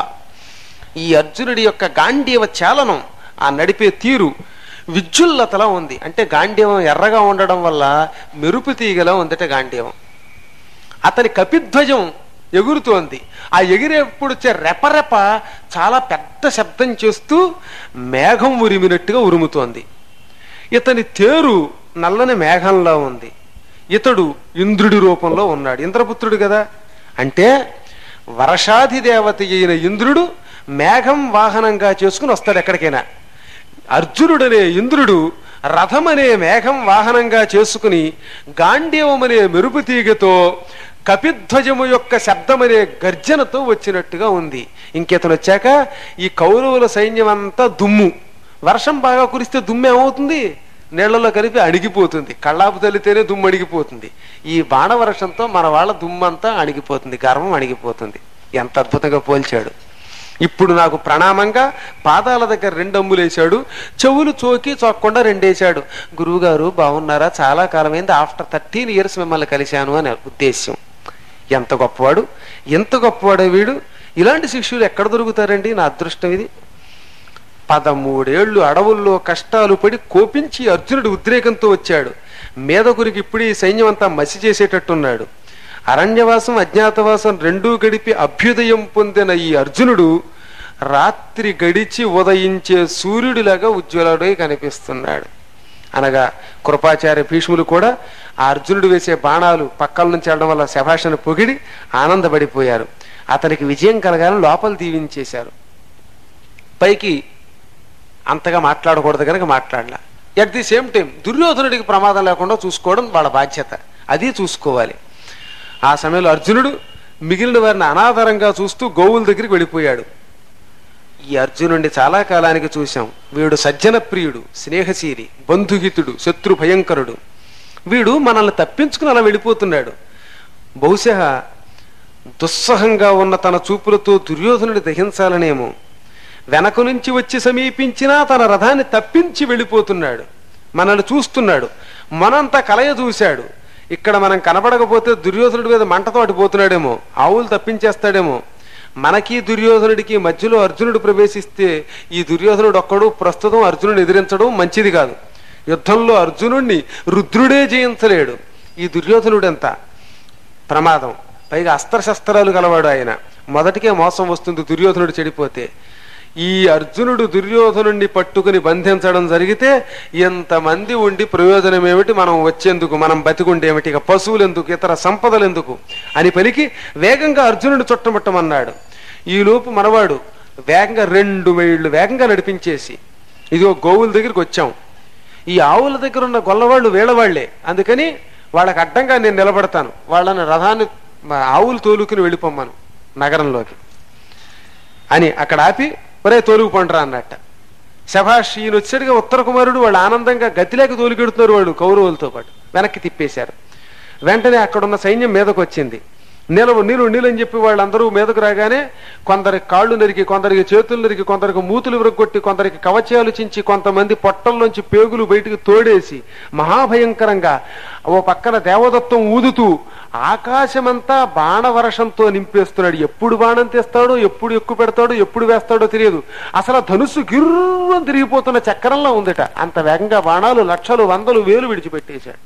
ఈ అర్జునుడి యొక్క గాంధీవ చాలనం ఆ నడిపే తీరు విద్యుల్లతలా ఉంది అంటే గాంధీవం ఎర్రగా ఉండడం వల్ల మెరుపు తీగలా ఉందట గాంధీవం అతని కపిధ్వజం ఎగురుతోంది ఆ ఎగిరేప్పుడు వచ్చే రెపరెప చాలా పెద్ద శబ్దం చేస్తూ మేఘం ఉరిమినట్టుగా ఉరుముతోంది ఇతని తేరు నల్లని మేఘంలో ఉంది ఇతడు ఇంద్రుడి రూపంలో ఉన్నాడు ఇంద్రపుత్రుడు కదా అంటే వర్షాధి దేవత అయిన ఇంద్రుడు మేఘం వాహనంగా చేసుకుని వస్తాడు ఎక్కడికైనా అర్జునుడనే ఇంద్రుడు రథమనే మేఘం వాహనంగా చేసుకుని గాంధీవమనే మెరుపు తీగతో కపిధ్వజము యొక్క శబ్దమనే గర్జనతో వచ్చినట్టుగా ఉంది ఇంకేతను వచ్చాక ఈ కౌరవుల సైన్యం అంతా దుమ్ము వర్షం బాగా కురిస్తే దుమ్ము ఏమవుతుంది నీళ్లలో కలిపి అణిగిపోతుంది కళ్ళాపు తల్లితేనే దుమ్ము అణిగిపోతుంది ఈ బాణవర్షంతో మన వాళ్ళ దుమ్మంతా అణిగిపోతుంది గర్వం అణిగిపోతుంది ఎంత అద్భుతంగా పోల్చాడు ఇప్పుడు నాకు ప్రణామంగా పాదాల దగ్గర రెండు అమ్ములేశాడు చెవులు చోకి చోక్కుండా రెండేశాడు గురువుగారు బాగున్నారా చాలా కాలమైంది ఆఫ్టర్ థర్టీన్ ఇయర్స్ మిమ్మల్ని కలిశాను అనే ఉద్దేశ్యం ఎంత గొప్పవాడు ఎంత గొప్పవాడే వీడు ఇలాంటి శిష్యులు ఎక్కడ దొరుకుతారండి నా అదృష్టం ఇది పదమూడేళ్లు అడవుల్లో కష్టాలు పడి కోపించి అర్జునుడు ఉద్రేకంతో వచ్చాడు మేధకురికి ఇప్పుడు ఈ సైన్యం అంతా మసి చేసేటట్టున్నాడు అరణ్యవాసం అజ్ఞాతవాసం రెండూ గడిపి అభ్యుదయం పొందిన ఈ అర్జునుడు రాత్రి గడిచి ఉదయించే సూర్యుడిలాగా ఉజ్వలుడై కనిపిస్తున్నాడు అనగా కృపాచార్య భీష్ములు కూడా ఆ అర్జునుడు వేసే బాణాలు పక్కల నుంచి వెళ్ళడం వల్ల శభాషను పొగిడి ఆనందపడిపోయారు అతనికి విజయం కలగాలని లోపల దీవించేశారు పైకి అంతగా మాట్లాడకూడదు కనుక మాట్లాడలా ఎట్ ది సేమ్ టైం దుర్యోధనుడికి ప్రమాదం లేకుండా చూసుకోవడం వాళ్ళ బాధ్యత అది చూసుకోవాలి ఆ సమయంలో అర్జునుడు మిగిలిన వారిని అనాదరంగా చూస్తూ గోవుల దగ్గరికి వెళ్ళిపోయాడు ఈ అర్జునుడిని చాలా కాలానికి చూశాం వీడు సజ్జన ప్రియుడు స్నేహశీలి బంధుహితుడు శత్రు భయంకరుడు వీడు మనల్ని తప్పించుకుని అలా వెళ్ళిపోతున్నాడు బహుశా దుస్సహంగా ఉన్న తన చూపులతో దుర్యోధనుడి దహించాలనేమో వెనక నుంచి వచ్చి సమీపించినా తన రథాన్ని తప్పించి వెళ్ళిపోతున్నాడు మనల్ని చూస్తున్నాడు మనంతా కలయ చూశాడు ఇక్కడ మనం కనపడకపోతే దుర్యోధనుడి మీద మంటతో అడిపోతున్నాడేమో ఆవులు తప్పించేస్తాడేమో మనకి దుర్యోధనుడికి మధ్యలో అర్జునుడు ప్రవేశిస్తే ఈ దుర్యోధనుడు ఒక్కడు ప్రస్తుతం అర్జునుడు ఎదిరించడం మంచిది కాదు యుద్ధంలో అర్జునుడిని రుద్రుడే జయించలేడు ఈ దుర్యోధనుడు ఎంత ప్రమాదం పైగా అస్త్రశస్త్రాలు గలవాడు ఆయన మొదటికే మోసం వస్తుంది దుర్యోధనుడు చెడిపోతే ఈ అర్జునుడు దుర్యోధనుడిని పట్టుకుని బంధించడం జరిగితే ఎంతమంది ఉండి ప్రయోజనం ఏమిటి మనం వచ్చేందుకు మనం బతికుండేమిటి ఇక పశువులు ఎందుకు ఇతర సంపదలు ఎందుకు అని పలికి వేగంగా అర్జునుడు చుట్టముట్టమన్నాడు ఈ లోపు మనవాడు వేగంగా రెండు మైళ్ళు వేగంగా నడిపించేసి ఇదిగో గోవుల దగ్గరికి వచ్చాం ఈ ఆవుల దగ్గర ఉన్న గొల్లవాళ్ళు వీళ్ళవాళ్లే అందుకని వాళ్ళకి అడ్డంగా నేను నిలబడతాను వాళ్ళని రథాన్ని మా ఆవులు తోలుకుని వెళ్ళిపోమ్మను నగరంలోకి అని అక్కడ ఆపి ఒరే తోలుకు పండరా అన్నట్ట శభాష్ ఈయన వచ్చాడుగా ఉత్తర కుమారుడు వాళ్ళు ఆనందంగా గతిలేక తోలుకెడుతున్నారు వాళ్ళు కౌరవులతో పాటు వెనక్కి తిప్పేశారు వెంటనే అక్కడున్న సైన్యం మీదకు వచ్చింది నిలవు నీరు నీళ్ళని చెప్పి వాళ్ళందరూ మీదకు రాగానే కొందరికి కాళ్ళు నరికి కొందరికి చేతులు నరికి కొందరికి మూతులు విరగొట్టి కొందరికి కవచాలు చించి కొంతమంది పొట్టల్లోంచి పేగులు బయటికి తోడేసి మహాభయంకరంగా ఓ పక్కన దేవదత్తం ఊదుతూ ఆకాశమంతా బాణవర్షంతో నింపేస్తున్నాడు ఎప్పుడు బాణం తీస్తాడో ఎప్పుడు ఎక్కువ పెడతాడో ఎప్పుడు వేస్తాడో తెలియదు అసలు ఆ ధనుస్సు గిర్రం తిరిగిపోతున్న చక్రంలో ఉందట అంత వేగంగా బాణాలు లక్షలు వందలు వేలు విడిచిపెట్టేశాడు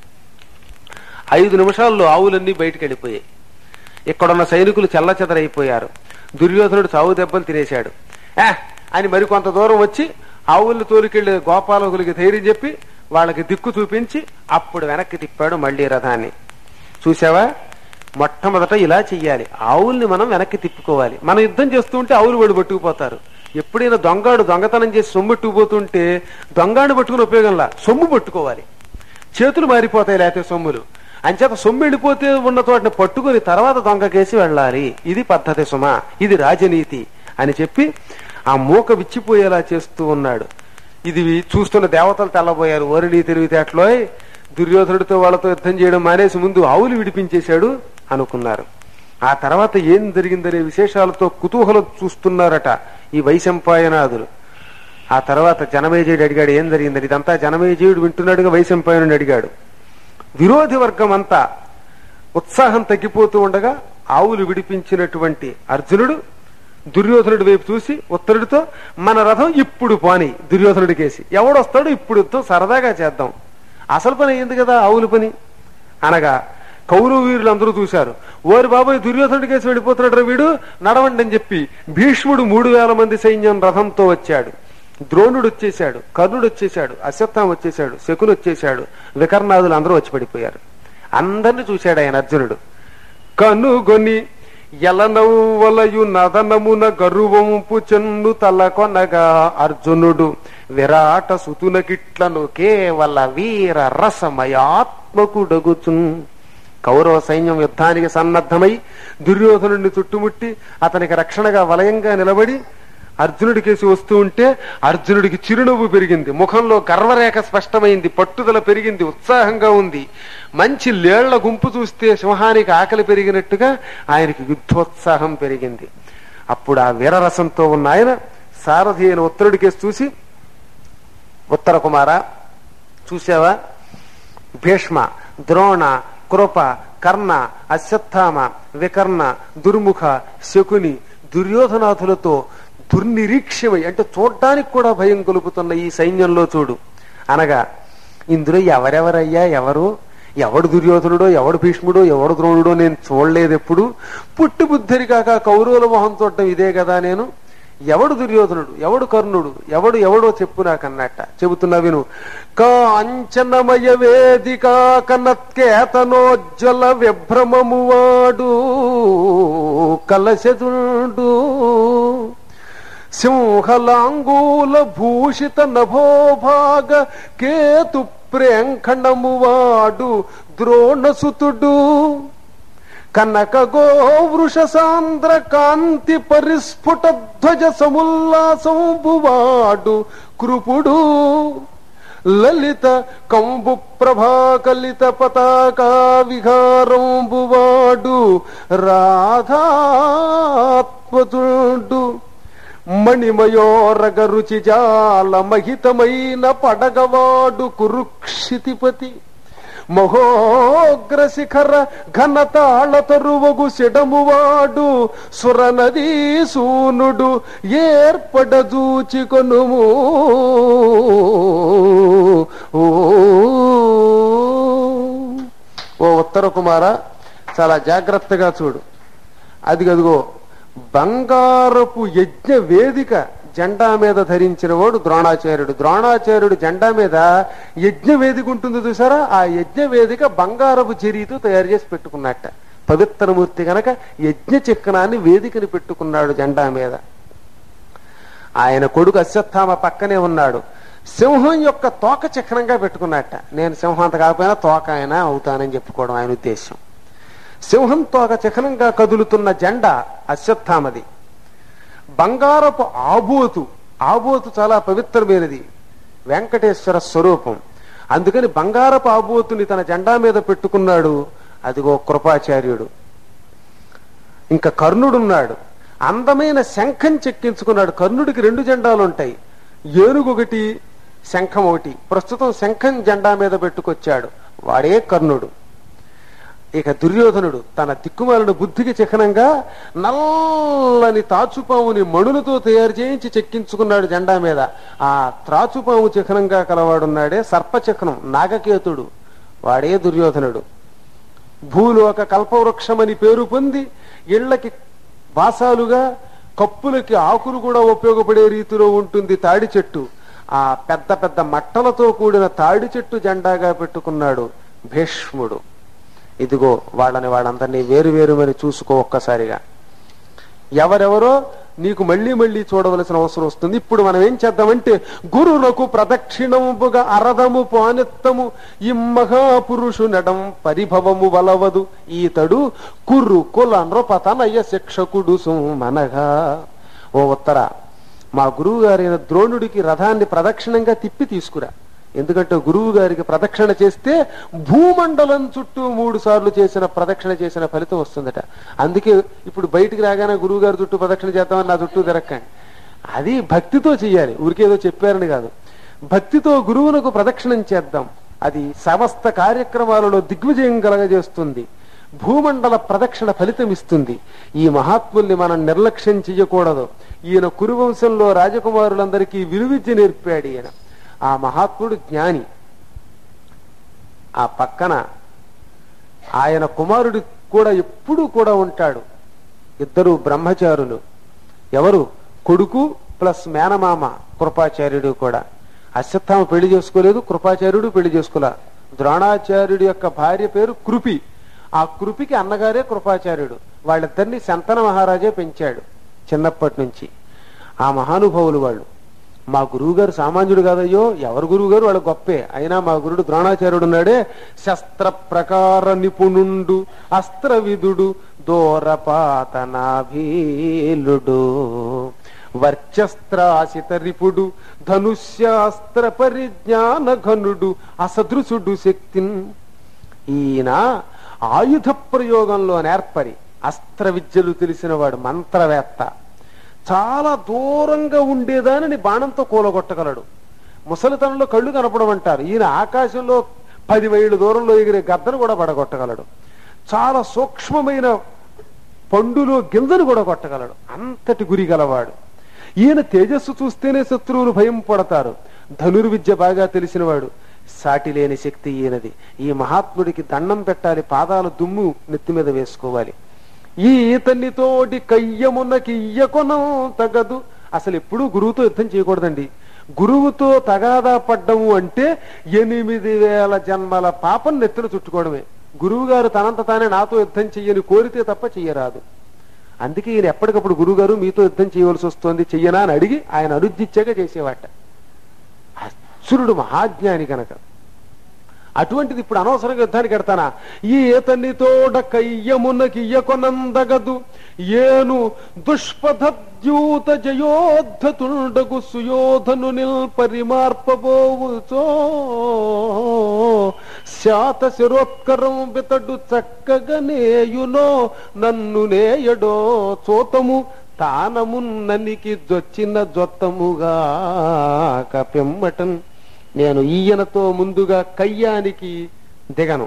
ఐదు నిమిషాల్లో ఆవులన్నీ బయటికి వెళ్ళిపోయాయి ఇక్కడున్న సైనికులు చెల్లచెదరైపోయారు దుర్యోధనుడు చావు దెబ్బలు తినేశాడు ఏ అని మరి కొంత దూరం వచ్చి ఆవుల్ని తోలికెళ్లే గోపాలకులకి ధైర్యం చెప్పి వాళ్ళకి దిక్కు చూపించి అప్పుడు వెనక్కి తిప్పాడు మళ్ళీ రథాన్ని చూసావా మొట్టమొదట ఇలా చెయ్యాలి ఆవుల్ని మనం వెనక్కి తిప్పుకోవాలి మనం యుద్ధం చేస్తూ ఉంటే ఆవులు వాడు పట్టుకుపోతారు ఎప్పుడైనా దొంగాడు దొంగతనం చేసి సొమ్ము పట్టుకుపోతుంటే దొంగాడు పట్టుకుని ఉపయోగంలా సొమ్ము పట్టుకోవాలి చేతులు మారిపోతాయి లేకపోతే సొమ్ములు అంచేత సొమ్ము వెళ్ళిపోతే ఉన్న చోటని పట్టుకుని తర్వాత దొంగకేసి వెళ్ళాలి ఇది పద్ధతి సుమా ఇది రాజనీతి అని చెప్పి ఆ మూక విచ్చిపోయేలా చేస్తూ ఉన్నాడు ఇది చూస్తున్న దేవతలు తెల్లబోయారు ఓరి నీ తెలివితేటలో దుర్యోధనుడితో వాళ్ళతో యుద్ధం చేయడం మానేసి ముందు ఆవులు విడిపించేశాడు అనుకున్నారు ఆ తర్వాత ఏం జరిగిందనే విశేషాలతో కుతూహలం చూస్తున్నారట ఈ వైశంపాయనాదులు ఆ తర్వాత జనమేజయుడు అడిగాడు ఏం జరిగిందని ఇదంతా జనమేజయుడు వింటున్నాడుగా వైశంపాయనుడు అడిగాడు విరోధి వర్గం అంతా ఉత్సాహం తగ్గిపోతూ ఉండగా ఆవులు విడిపించినటువంటి అర్జునుడు దుర్యోధనుడి వైపు చూసి ఉత్తరుడితో మన రథం ఇప్పుడు పోని దుర్యోధనుడి కేసి ఎవడొస్తాడు ఇప్పుడు యుద్ధం సరదాగా చేద్దాం అసలు పని అయింది కదా ఆవుల పని అనగా కౌరవ వీరులందరూ చూశారు ఓరి బాబాయ్ దుర్యోధనుడి కేసి వెళ్ళిపోతున్నాడు వీడు నడవండి అని చెప్పి భీష్ముడు మూడు వేల మంది సైన్యం రథంతో వచ్చాడు ద్రోణుడు వచ్చేశాడు కర్ణుడు వచ్చేశాడు అశ్వత్థామ వచ్చేశాడు శకులు వచ్చేశాడు వికర్ణాదులు అందరూ వచ్చి పడిపోయారు అందరిని చూశాడు ఆయన అర్జునుడు కనుగొని ఎలనవ్వలయు నదనమున గరువంపు చెన్ను తలకొనగా అర్జునుడు విరాట సుతునకిట్లను కేవల వీర రసమయాత్మకుడగుచున్ కౌరవ సైన్యం యుద్ధానికి సన్నద్ధమై దుర్యోధనుడిని చుట్టుముట్టి అతనికి రక్షణగా వలయంగా నిలబడి అర్జునుడి కేసి వస్తూ ఉంటే అర్జునుడికి చిరునవ్వు పెరిగింది ముఖంలో గర్వరేఖ స్పష్టమైంది పట్టుదల పెరిగింది ఉత్సాహంగా ఉంది మంచి లేళ్ల గుంపు చూస్తే సింహానికి ఆకలి పెరిగినట్టుగా ఆయనకి యుద్ధోత్సాహం పెరిగింది అప్పుడు ఆ వీరరసంతో ఉన్న ఆయన సారథి అయిన ఉత్తరుడి కేసి చూసి ఉత్తర కుమార చూసావా భీష్మ ద్రోణ కృప కర్ణ అశ్వత్థామ వికర్ణ దుర్ముఖ శకుని దుర్యోధనాథులతో దుర్నిరీక్ష్యమై అంటే చూడ్డానికి కూడా భయం కలుపుతున్న ఈ సైన్యంలో చూడు అనగా ఇందులో ఎవరెవరయ్యా ఎవరు ఎవడు దుర్యోధనుడో ఎవడు భీష్ముడో ఎవడు ద్రోణుడో నేను చూడలేదు ఎప్పుడు పుట్టి బుద్ధరి కాక కౌరవుల మొహం చూడటం ఇదే కదా నేను ఎవడు దుర్యోధనుడు ఎవడు కర్ణుడు ఎవడు ఎవడో చెప్పు నాకన్నట్ట చెబుతున్నా విను కాంచనమయ వేదిక కనత్కేతనోజ్వల విభ్రమము వాడు కలశదుడు సింహలాంగూల భూషిత నభోభాగ కేతు ప్రేంఖండము వాడు ద్రోణసుతుడు కనక గోవృష సాంద్ర కాంతి పరిస్ఫుట ధ్వజ సముల్లాసంబువాడు కృపుడు లలిత కంబు ప్రభాకలిత పతాకా విహారంబువాడు రాధాత్మతుడు మణిమయోరగ రుచి జాల మహితమైన పడగవాడు కురుక్షితిపతి మహోగ్ర శిఖర ఘనతాళ తరువగు సిడమువాడు సురనదీ సూనుడు ఏర్పడజూచి కొనుము ఓ ఓ ఉత్తర కుమార చాలా జాగ్రత్తగా చూడు అది అదిగో బంగారపు యజ్ఞ వేదిక జెండా మీద ధరించిన వాడు ద్రోణాచార్యుడు ద్రోణాచార్యుడు జెండా మీద యజ్ఞ వేదిక ఉంటుంది చూసారా ఆ యజ్ఞ వేదిక బంగారపు జరీతో తయారు చేసి పెట్టుకున్నట్ట పవిత్రమూర్తి గనక యజ్ఞ చక్రాన్ని వేదికని పెట్టుకున్నాడు జెండా మీద ఆయన కొడుకు అశ్వత్థామ పక్కనే ఉన్నాడు సింహం యొక్క తోక చక్రంగా పెట్టుకున్నట్ట నేను సింహం అంత కాకపోయినా తోక అయినా అవుతానని చెప్పుకోవడం ఆయన ఉద్దేశం సింహం తోక చక్రంగా కదులుతున్న జెండా అశ్వత్థామది బంగారపు ఆబోతు ఆబోతు చాలా పవిత్రమైనది వెంకటేశ్వర స్వరూపం అందుకని బంగారపు ఆబోతుని తన జెండా మీద పెట్టుకున్నాడు అదిగో కృపాచార్యుడు ఇంకా కర్ణుడున్నాడు అందమైన శంఖం చెక్కించుకున్నాడు కర్ణుడికి రెండు జెండాలు ఉంటాయి ఏనుగు ఒకటి శంఖం ఒకటి ప్రస్తుతం శంఖం జెండా మీద పెట్టుకొచ్చాడు వాడే కర్ణుడు ఇక దుర్యోధనుడు తన దిక్కుమాలిన బుద్ధికి చిహ్నంగా నల్లని తాచుపాముని మణులతో తయారు చేయించి చెక్కించుకున్నాడు జెండా మీద ఆ త్రాచుపాము చిహ్నంగా కలవాడున్నాడే సర్ప చిహ్నం నాగకేతుడు వాడే దుర్యోధనుడు భూలోక కల్పవృక్షమని పేరు పొంది ఇళ్లకి వాసాలుగా కప్పులకి ఆకులు కూడా ఉపయోగపడే రీతిలో ఉంటుంది తాడి చెట్టు ఆ పెద్ద పెద్ద మట్టలతో కూడిన తాడి చెట్టు జెండాగా పెట్టుకున్నాడు భీష్ముడు ఇదిగో వాళ్ళని వాళ్ళందరినీ వేరు వేరు మరి చూసుకో ఒక్కసారిగా ఎవరెవరో నీకు మళ్ళీ మళ్ళీ చూడవలసిన అవసరం వస్తుంది ఇప్పుడు మనం ఏం చేద్దామంటే గురులకు ప్రదక్షిణముగా అరదము పానెత్తము ఈ మహాపురుషు నడం పరిభవము వలవదు ఈతడు కుర్రు కుల నృపతనయ శిక్షకుడు సుమనగా ఓ ఉత్తర మా గురువు గారైన ద్రోణుడికి రథాన్ని ప్రదక్షిణంగా తిప్పి తీసుకురా ఎందుకంటే గురువు గారికి ప్రదక్షిణ చేస్తే భూమండలం చుట్టూ మూడు సార్లు చేసిన ప్రదక్షిణ చేసిన ఫలితం వస్తుందట అందుకే ఇప్పుడు బయటికి రాగానే గురువు గారి చుట్టూ ప్రదక్షిణ చేద్దామని నా చుట్టూ తిరక్కండి అది భక్తితో చెయ్యాలి ఊరికేదో చెప్పారని కాదు భక్తితో గురువునకు ప్రదక్షిణం చేద్దాం అది సమస్త కార్యక్రమాలలో దిగ్విజయం కలగజేస్తుంది భూమండల ప్రదక్షిణ ఫలితం ఇస్తుంది ఈ మహాత్ముల్ని మనం నిర్లక్ష్యం చెయ్యకూడదు ఈయన కురువంశంలో రాజకుమారులందరికీ విలువిద్య నేర్పాడు ఈయన ఆ మహాత్ముడు జ్ఞాని ఆ పక్కన ఆయన కుమారుడు కూడా ఎప్పుడూ కూడా ఉంటాడు ఇద్దరు బ్రహ్మచారులు ఎవరు కొడుకు ప్లస్ మేనమామ కృపాచార్యుడు కూడా అశ్వత్థామ పెళ్లి చేసుకోలేదు కృపాచార్యుడు పెళ్లి చేసుకోలే ద్రోణాచార్యుడి యొక్క భార్య పేరు కృపి ఆ కృపికి అన్నగారే కృపాచార్యుడు వాళ్ళిద్దరిని శంతన మహారాజే పెంచాడు చిన్నప్పటి నుంచి ఆ మహానుభావులు వాళ్ళు మా గురువు గారు సామాన్యుడు కాదయ్యో ఎవరు గురువు గారు వాళ్ళ గొప్పే అయినా మా గురుడు ద్రోణాచార్యుడు ఉన్నాడే శస్త్ర ప్రకార నిపుణుండు అస్త్ర విధుడు దూరపాతనాభీలుడు వర్చస్త్రాసిత రిపుడు ధనుష్యాస్త్ర పరిజ్ఞాన ఘనుడు అసదృశుడు శక్తిన్ ఈయన ఆయుధ ప్రయోగంలో నేర్పరి అస్త్ర విద్యలు తెలిసినవాడు మంత్రవేత్త చాలా దూరంగా ఉండేదానిని బాణంతో కూలగొట్టగలడు ముసలితనంలో కళ్ళు కనపడమంటారు ఈయన ఆకాశంలో పది మైళ్ళు దూరంలో ఎగిరే గద్దను కూడా పడగొట్టగలడు చాలా సూక్ష్మమైన పండులో గింజను కూడా కొట్టగలడు అంతటి గురి గలవాడు ఈయన తేజస్సు చూస్తేనే శత్రువులు భయం పడతారు ధనుర్విద్య బాగా తెలిసినవాడు సాటి లేని శక్తి ఈయనది ఈ మహాత్ముడికి దండం పెట్టాలి పాదాలు దుమ్ము నెత్తి మీద వేసుకోవాలి ఈ ఈతనితోటి కయ్యమునకి ఇయ్యకొనం తగదు అసలు ఎప్పుడూ గురువుతో యుద్ధం చేయకూడదండి గురువుతో తగాదా పడ్డము అంటే ఎనిమిది వేల జన్మల పాపం నెత్తిన చుట్టుకోవడమే గురువు గారు తనంత తానే నాతో యుద్ధం చెయ్యని కోరితే తప్ప చెయ్యరాదు అందుకే ఈయన ఎప్పటికప్పుడు గురువు గారు మీతో యుద్ధం చేయవలసి వస్తుంది చెయ్యనా అని అడిగి ఆయన అనుద్దిచ్చాక చేసేవాట అచ్చురుడు మహాజ్ఞాని కనుక అటువంటిది ఇప్పుడు అనవసరంగా యుద్ధానికి ఎడతానా ఈ ఏతనితోడ కయ్యమునకియ్యకొనందగదు ఏను దుష్పథద్యూత జయోద్ధతుండగు సుయోధను నిల్పరిమార్పబోవుచో శాత శిరోత్కరం బితడు చక్కగనేయునో నన్ను నేయడో చోతము తానమున్ననికి జొచ్చిన జొత్తముగా కపెమ్మటన్ నేను ఈయనతో ముందుగా కయ్యానికి దిగను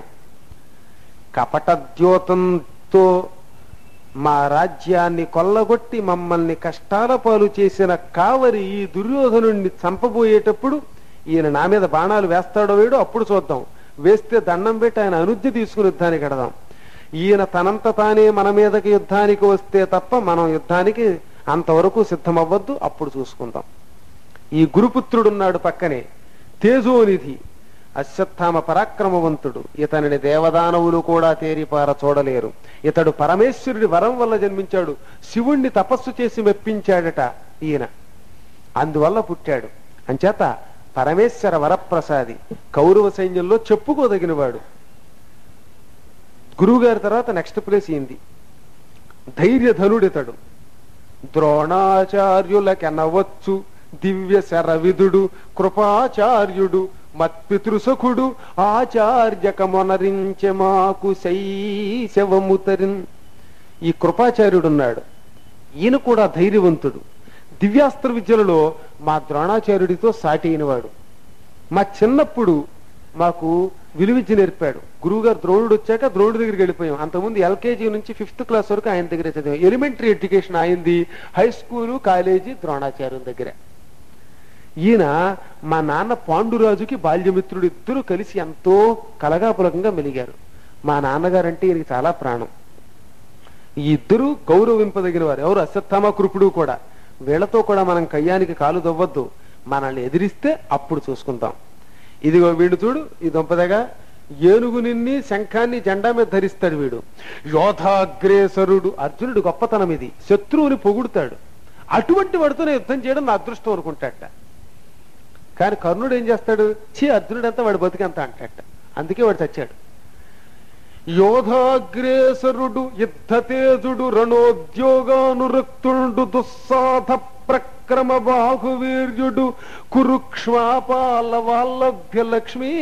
కపటద్యోతంతో మా రాజ్యాన్ని కొల్లగొట్టి మమ్మల్ని కష్టాల పాలు చేసిన కావరి ఈ దుర్యోధనుణ్ణి చంపబోయేటప్పుడు ఈయన నా మీద బాణాలు వేస్తాడో వేడో అప్పుడు చూద్దాం వేస్తే దండం పెట్టి ఆయన అనుజ్ఞ తీసుకుని యుద్ధానికి కడదాం ఈయన తనంత తానే మన మీదకి యుద్ధానికి వస్తే తప్ప మనం యుద్ధానికి అంతవరకు సిద్ధమవ్వద్దు అప్పుడు చూసుకుందాం ఈ గురుపుత్రుడున్నాడు పక్కనే తేజోనిధి అశ్వత్థామ పరాక్రమవంతుడు ఇతనిని దేవదానవులు కూడా తేరిపార చూడలేరు ఇతడు పరమేశ్వరుడి వరం వల్ల జన్మించాడు శివుణ్ణి తపస్సు చేసి మెప్పించాడట ఈయన అందువల్ల పుట్టాడు అంచేత పరమేశ్వర వరప్రసాది కౌరవ సైన్యంలో చెప్పుకోదగినవాడు గురువుగారి తర్వాత నెక్స్ట్ ప్లేస్ ఏంది ధైర్యధనుడితడు ద్రోణాచార్యులకెనవచ్చు దివ్య శరవిధుడు కృపాచార్యుడు మత్పితృసఖుడు ఆచార్యకమొనరించె మాకు శైశవముతరిన్ ఈ కృపాచార్యుడు ఉన్నాడు ఈయన కూడా ధైర్యవంతుడు దివ్యాస్త్ర విద్యలలో మా ద్రోణాచార్యుడితో సాటి అయినవాడు మా చిన్నప్పుడు మాకు విలువిద్య నేర్పాడు గురువుగారు ద్రోణుడు వచ్చాక ద్రోణుడి దగ్గరికి వెళ్ళిపోయాం అంతకుముందు ఎల్కేజీ నుంచి ఫిఫ్త్ క్లాస్ వరకు ఆయన దగ్గర చదివాం ఎలిమెంటరీ ఎడ్యుకేషన్ అయింది హై స్కూలు కాలేజీ ద్రోణాచార్యం దగ్గరే ఈయన మా నాన్న పాండురాజుకి బాల్యమిత్రుడు ఇద్దరు కలిసి ఎంతో కలగాపులకంగా మెలిగారు మా నాన్నగారంటే ఈయనకి చాలా ప్రాణం ఈ ఇద్దరు గౌరవింపదగిన వారు ఎవరు అశ్వత్థామ కృపుడు కూడా వీళ్ళతో కూడా మనం కయ్యానికి కాలు దవ్వద్దు మనల్ని ఎదిరిస్తే అప్పుడు చూసుకుందాం ఇదిగో వీడు చూడు ఈ దొంపదగా ఏనుగు నిన్ని శంఖాన్ని జెండా మీద ధరిస్తాడు వీడు యోధాగ్రేసరుడు అర్జునుడు గొప్పతనం ఇది శత్రువుని పొగుడుతాడు అటువంటి వాడితోనే యుద్ధం చేయడం నా అదృష్టం అనుకుంటాట కానీ కర్ణుడు ఏం చేస్తాడు చీ అర్జునుడు అంతా వాడు బతికంత అంటాట అందుకే వాడు చచ్చాడు యోధాగ్రేసరుడు యుద్ధతేజుడు రణోద్యోగానురక్తుండు దుస్సాధ ప్రక్రమ బాహువీర్యుడు కురుక్ష్మాపాల వాల్లభ్య లక్ష్మీ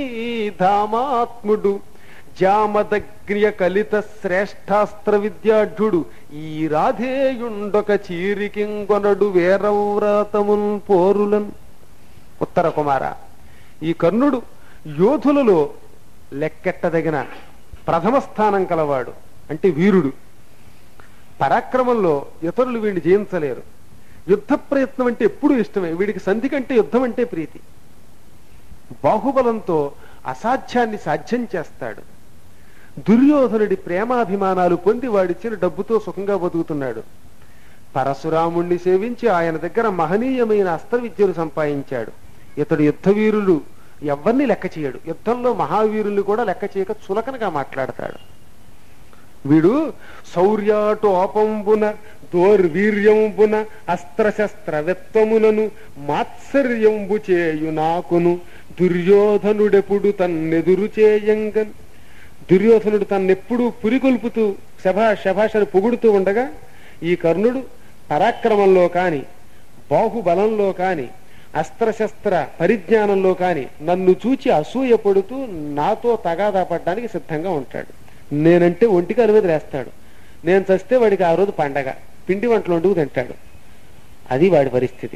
ధామాత్ముడు జామదగ్ర్య కలిత శ్రేష్టాస్త్ర విద్యాఢ్యుడు ఈ రాధేయుండొక చీరికింగొనడు వేరవ్రాతమున్ పోరులన్ ఉత్తర కుమార ఈ కర్ణుడు యోధులలో లెక్కెట్టదగిన ప్రథమ స్థానం కలవాడు అంటే వీరుడు పరాక్రమంలో ఇతరులు వీడిని జయించలేరు యుద్ధ ప్రయత్నం అంటే ఎప్పుడూ ఇష్టమే వీడికి సంధి కంటే యుద్ధం అంటే ప్రీతి బాహుబలంతో అసాధ్యాన్ని సాధ్యం చేస్తాడు దుర్యోధనుడి ప్రేమాభిమానాలు పొంది వాడిచ్చిన డబ్బుతో సుఖంగా బతుకుతున్నాడు పరశురాముణ్ణి సేవించి ఆయన దగ్గర మహనీయమైన అస్త్ర విద్యలు సంపాదించాడు ఇతడు యుద్ధ వీరులు ఎవరిని లెక్క చేయడు యుద్ధంలో మహావీరుల్ని కూడా లెక్క చేయక చులకనగా మాట్లాడతాడు వీడు శౌర్యాటోపంబున దోర్వీర్యంబున అస్త్రశస్త్ర వెత్వములను మాత్సర్యంబు చేయు నాకును దుర్యోధనుడెప్పుడు తన్నెదురు చేయంగన్ దుర్యోధనుడు తన్నెప్పుడు పురికొల్పుతూ శభా శభాషను పొగుడుతూ ఉండగా ఈ కర్ణుడు పరాక్రమంలో కాని బాహుబలంలో కాని అస్త్రశస్త్ర పరిజ్ఞానంలో కాని నన్ను చూచి అసూయ పడుతూ నాతో తగాదా పడ్డానికి సిద్ధంగా ఉంటాడు నేనంటే ఒంటికాల మీద వేస్తాడు నేను చస్తే వాడికి ఆ రోజు పండగ పిండి వంటలు వండుకు తింటాడు అది వాడి పరిస్థితి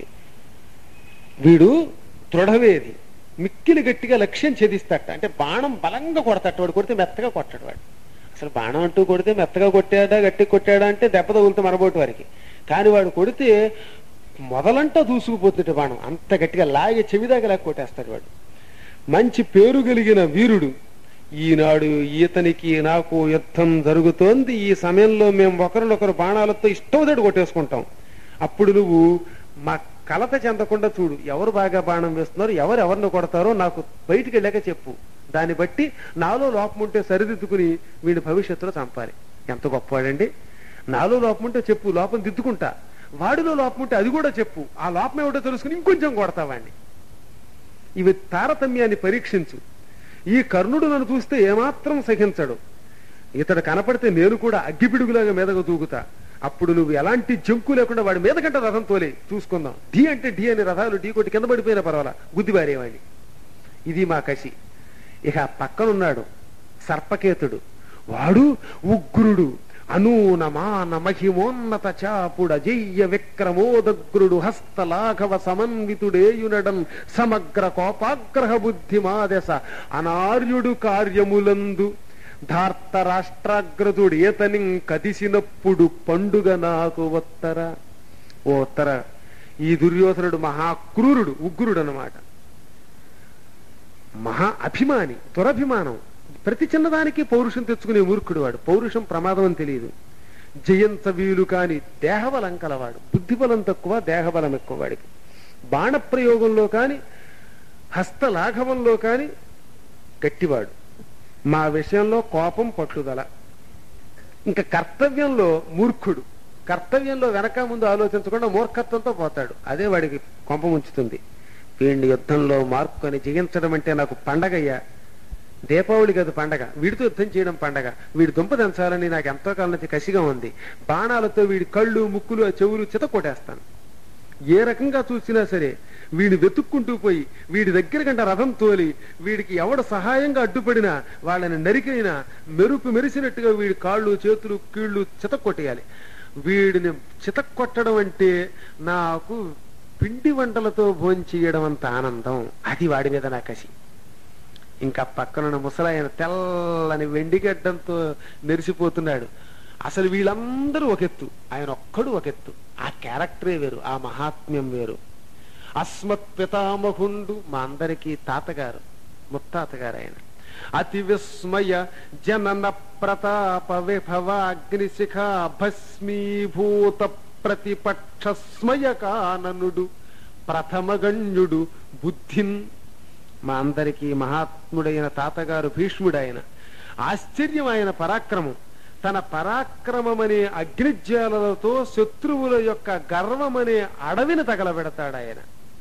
వీడు దృఢవేది మిక్కిలి గట్టిగా లక్ష్యం ఛేదిస్తాట అంటే బాణం బలంగా కొడతాడు వాడు కొడితే మెత్తగా కొట్టాడు వాడు అసలు బాణం అంటూ కొడితే మెత్తగా కొట్టాడా గట్టి కొట్టాడా అంటే దెబ్బ తగులుతూ మరబోటు వారికి కానీ వాడు కొడితే మొదలంటా దూసుకుపోతుంటే బాణం అంత గట్టిగా లాగే చెవిదాకా లాగా కొట్టేస్తాడు వాడు మంచి పేరు కలిగిన వీరుడు ఈనాడు ఈతనికి నాకు యుద్ధం జరుగుతోంది ఈ సమయంలో మేము ఒకరినొకరు బాణాలతో ఇష్టం కొట్టేసుకుంటాం అప్పుడు నువ్వు మా కలత చెందకుండా చూడు ఎవరు బాగా బాణం వేస్తున్నారు ఎవరు ఎవరిని కొడతారో నాకు బయటికి వెళ్ళాక చెప్పు దాన్ని బట్టి నాలో లోపం ఉంటే సరిదిద్దుకుని వీడి భవిష్యత్తులో చంపాలి ఎంత గొప్పవాడండి నాలో లోపం ఉంటే చెప్పు లోపం దిద్దుకుంటా వాడిలో లోపం ఉంటే అది కూడా చెప్పు ఆ లోపం ఏమిటో తెలుసుకుని ఇంకొంచెం కొడతావాడిని ఇవి తారతమ్యాన్ని పరీక్షించు ఈ కర్ణుడు నన్ను చూస్తే ఏమాత్రం సహించడు ఇతడు కనపడితే నేను కూడా అగ్గిపిడుగులాగా మీదకు దూకుతా అప్పుడు నువ్వు ఎలాంటి జంకు లేకుండా వాడి మీద కంటే రథం తోలే చూసుకుందాం ఢీ అంటే ఢీ అని రథాలు ఢీ కొట్టి కింద పడిపోయినా పర్వాలా గుద్దిబారేవాడిని ఇది మా కసి ఇక పక్కనున్నాడు సర్పకేతుడు వాడు ఉగ్రుడు అనూనమాన మహిమోన్నత చాపుడ జయ్య విక్రమోదగ్రుడు హస్తలాఘవ సమన్వితుడేయునడం సమగ్ర కోపాగ్రహ బుద్ధి మాదశ అనార్యుడు కార్యములందు ధార్త రాష్ట్రాగ్రతుడు ఏతని కదిసినప్పుడు పండుగ నాకు ఉత్తర ఓ ఉత్తర ఈ దుర్యోధనుడు మహాక్రూరుడు ఉగ్రుడు అన్నమాట మహా అభిమాని దురభిమానం ప్రతి చిన్నదానికి పౌరుషం తెచ్చుకునే మూర్ఖుడు వాడు పౌరుషం ప్రమాదం అని తెలియదు జయంత వీలు కాని దేహబలం కలవాడు బుద్ధిబలం తక్కువ దేహబలం ఎక్కువ వాడికి బాణప్రయోగంలో కాని హస్తలాఘవంలో కాని గట్టివాడు మా విషయంలో కోపం పట్టుదల ఇంకా కర్తవ్యంలో మూర్ఖుడు కర్తవ్యంలో వెనక ముందు ఆలోచించకుండా మూర్ఖత్వంతో పోతాడు అదే వాడికి కొంప ముంచుతుంది వీడిని యుద్ధంలో మార్పుకొని జయించడం అంటే నాకు పండగయ్యా దీపావళి కాదు పండగ వీడితో యుద్ధం చేయడం పండగ వీడి దుంప దంచాలని నాకు ఎంతో కాలం నుంచి కసిగా ఉంది బాణాలతో వీడి కళ్ళు ముక్కులు చెవులు చిత కొట్టేస్తాను ఏ రకంగా చూసినా సరే వీడిని వెతుక్కుంటూ పోయి వీడి దగ్గర కంట రథం తోలి వీడికి ఎవడ సహాయంగా అడ్డుపడినా వాళ్ళని నరికైనా మెరుపు మెరిసినట్టుగా వీడి కాళ్ళు చేతులు కీళ్లు చితక్కొట్టేయాలి వీడిని చితక్కొట్టడం అంటే నాకు పిండి వంటలతో భోంచేయడం అంత ఆనందం అది వాడి మీద నా కసి ఇంకా పక్కనున్న ముసలాయన తెల్లని వెండిగడ్డంతో మెరిసిపోతున్నాడు అసలు వీళ్ళందరూ ఒకెత్తు ఆయన ఒక్కడు ఒకెత్తు ఆ క్యారెక్టరే వేరు ఆ మహాత్మ్యం వేరు అస్మత్ పితామహుండు మా అందరికీ తాతగారు ముత్తాతగారు ఆయన అతి విస్మయ జనన ప్రతాప విభవ అగ్నిశిఖ భస్మీభూత ప్రతిపక్ష స్మయకాననుడు ప్రథమగణ్యుడు బుద్ధిన్ మా అందరికీ మహాత్ముడైన తాతగారు భీష్ముడైన ఆశ్చర్యం ఆయన పరాక్రమం తన పరాక్రమమనే అగ్నిజ్వాలలతో శత్రువుల యొక్క గర్వమనే అడవిని తగలబెడతాడు ఆయన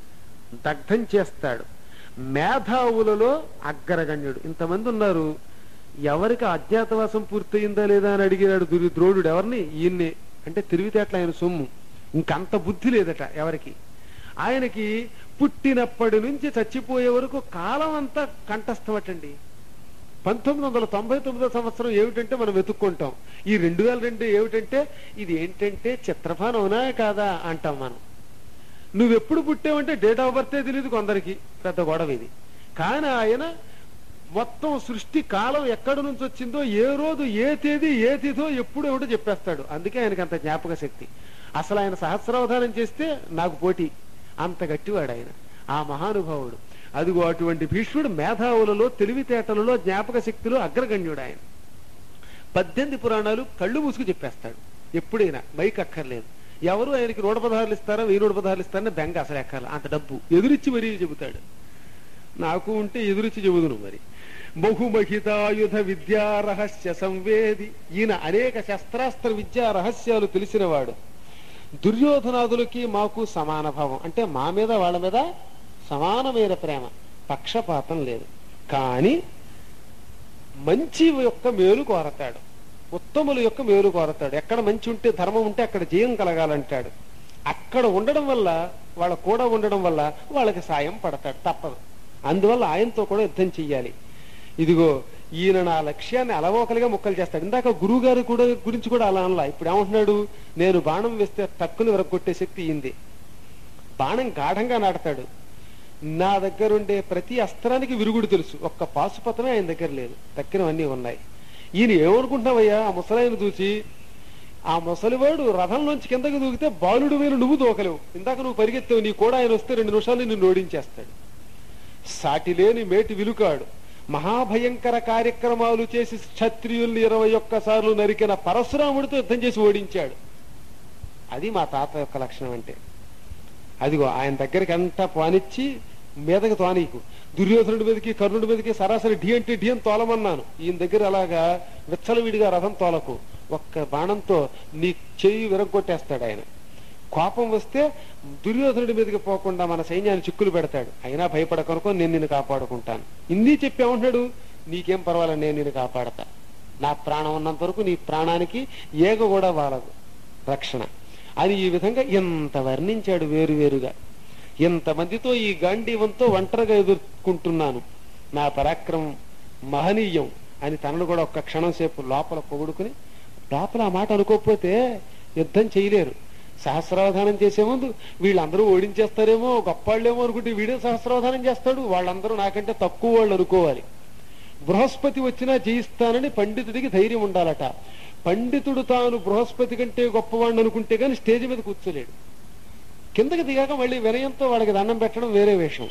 దగ్ధం చేస్తాడు మేధావులలో అగ్రగణ్యుడు ఇంతమంది ఉన్నారు ఎవరికి అజ్ఞాతవాసం పూర్తయిందా లేదా అని అడిగినాడు దురి ద్రోణుడు ఎవరిని ఈయన్ని అంటే తిరిగితేట్ల ఆయన సొమ్ము ఇంకంత బుద్ధి లేదట ఎవరికి ఆయనకి పుట్టినప్పటి నుంచి చచ్చిపోయే వరకు కాలం అంతా కంఠస్థమటండి పంతొమ్మిది వందల తొంభై తొమ్మిదో సంవత్సరం ఏమిటంటే మనం వెతుక్కుంటాం ఈ రెండు వేల రెండు ఏమిటంటే ఇది ఏంటంటే చిత్రపానం అవునా కాదా అంటాం మనం నువ్వెప్పుడు పుట్టావంటే డేట్ ఆఫ్ బర్తే తెలియదు కొందరికి పెద్ద గొడవ ఇది కానీ ఆయన మొత్తం సృష్టి కాలం ఎక్కడి నుంచి వచ్చిందో ఏ రోజు ఏ తేదీ ఏ తిథో ఎప్పుడు ఏమిటో చెప్పేస్తాడు అందుకే ఆయనకి అంత జ్ఞాపక శక్తి అసలు ఆయన సహస్రావధానం చేస్తే నాకు పోటీ అంత గట్టివాడు ఆయన ఆ మహానుభావుడు అదిగో అటువంటి భీష్ముడు మేధావులలో తెలివితేటలలో జ్ఞాపక శక్తిలో అగ్రగణ్యుడు ఆయన పద్దెనిమిది పురాణాలు కళ్ళు మూసుకు చెప్పేస్తాడు ఎప్పుడైనా మైక్ అక్కర్లేదు ఎవరు ఆయనకి నూట పదహారులు ఇస్తారా వెయ్యి నూట పదహారులు ఇస్తారని బెంగ అసలు ఎక్కాలి అంత డబ్బు ఎదురిచ్చి మరీ చెబుతాడు నాకు ఉంటే ఎదురిచ్చి చెబుదును మరి బహుమహితాయుధ విద్యా రహస్య సంవేది ఈయన అనేక శస్త్రాస్త్ర విద్యా రహస్యాలు తెలిసినవాడు దుర్యోధనాదులకి మాకు సమాన భావం అంటే మా మీద వాళ్ళ మీద సమానమైన ప్రేమ పక్షపాతం లేదు కానీ మంచి యొక్క మేలు కోరతాడు ఉత్తముల యొక్క మేలు కోరతాడు ఎక్కడ మంచి ఉంటే ధర్మం ఉంటే అక్కడ జయం కలగాలంటాడు అక్కడ ఉండడం వల్ల వాళ్ళ కూడా ఉండడం వల్ల వాళ్ళకి సాయం పడతాడు తప్పదు అందువల్ల ఆయనతో కూడా యుద్ధం చెయ్యాలి ఇదిగో ఈయన నా లక్ష్యాన్ని అలవోకలుగా ముక్కలు చేస్తాడు ఇందాక గురువు గారి కూడా గురించి కూడా అలా అనలా ఇప్పుడు ఏమంటున్నాడు నేను బాణం వేస్తే తక్కువ విరగొట్టే శక్తి ఈంది బాణం గాఢంగా నాడతాడు నా దగ్గర ఉండే ప్రతి అస్త్రానికి విరుగుడు తెలుసు ఒక్క పాశుపతమే ఆయన దగ్గర లేదు తక్కినవన్నీ ఉన్నాయి ఈయన ఏమనుకుంటున్నావయ్యా ఆ ముసలాయన చూసి ఆ ముసలివాడు రథంలోంచి కిందకి దూకితే బాలుడు వేలు నువ్వు దూకలేవు ఇందాక నువ్వు పరిగెత్తావు నీ కూడా ఆయన వస్తే రెండు నిమిషాలు నిన్ను ఓడించేస్తాడు సాటిలేని మేటి విలుకాడు మహాభయంకర కార్యక్రమాలు చేసి క్షత్రియుల్ని ఇరవై ఒక్కసార్లు నరికిన పరశురాముడితో యుద్ధం చేసి ఓడించాడు అది మా తాత యొక్క లక్షణం అంటే అదిగో ఆయన దగ్గరికి అంతా పానిచ్చి మీదకి తోనీకు దుర్యోధనుడి మీదకి కర్ణుడి మీదకి సరాసరి ఢీ అంటే ఢీ అని తోలమన్నాను ఈయన దగ్గర అలాగా విచ్చలవిడిగా రథం తోలకు ఒక్క బాణంతో నీ చెయ్యి విరగొట్టేస్తాడు ఆయన కోపం వస్తే దుర్యోధనుడి మీదకి పోకుండా మన సైన్యాన్ని చిక్కులు పెడతాడు అయినా భయపడకనుకో నేను నిన్ను కాపాడుకుంటాను ఇంది చెప్పేమంటున్నాడు నీకేం పర్వాలేదు నేను నిన్ను కాపాడతా నా ప్రాణం ఉన్నంత వరకు నీ ప్రాణానికి ఏగ కూడా వాలదు రక్షణ అని ఈ విధంగా ఎంత వర్ణించాడు వేరువేరుగా ఇంతమందితో ఈ గాంధీవంతో ఒంటరిగా ఎదుర్కొంటున్నాను నా పరాక్రమం మహనీయం అని తనను కూడా ఒక్క క్షణం సేపు లోపల పొగుడుకుని లోపల ఆ మాట అనుకోకపోతే యుద్ధం చేయలేరు సహస్రావధానం చేసే ముందు వీళ్ళందరూ ఓడించేస్తారేమో గొప్పాళ్ళేమో అనుకుంటే వీడే సహస్రావధానం చేస్తాడు వాళ్ళందరూ నాకంటే తక్కువ వాళ్ళు అనుకోవాలి బృహస్పతి వచ్చినా జయిస్తానని పండితుడికి ధైర్యం ఉండాలట పండితుడు తాను బృహస్పతి కంటే గొప్పవాడిని అనుకుంటే గాని స్టేజ్ మీద కూర్చోలేడు కిందకి దిగాక మళ్ళీ వినయంతో వాళ్ళకి దండం పెట్టడం వేరే విషయం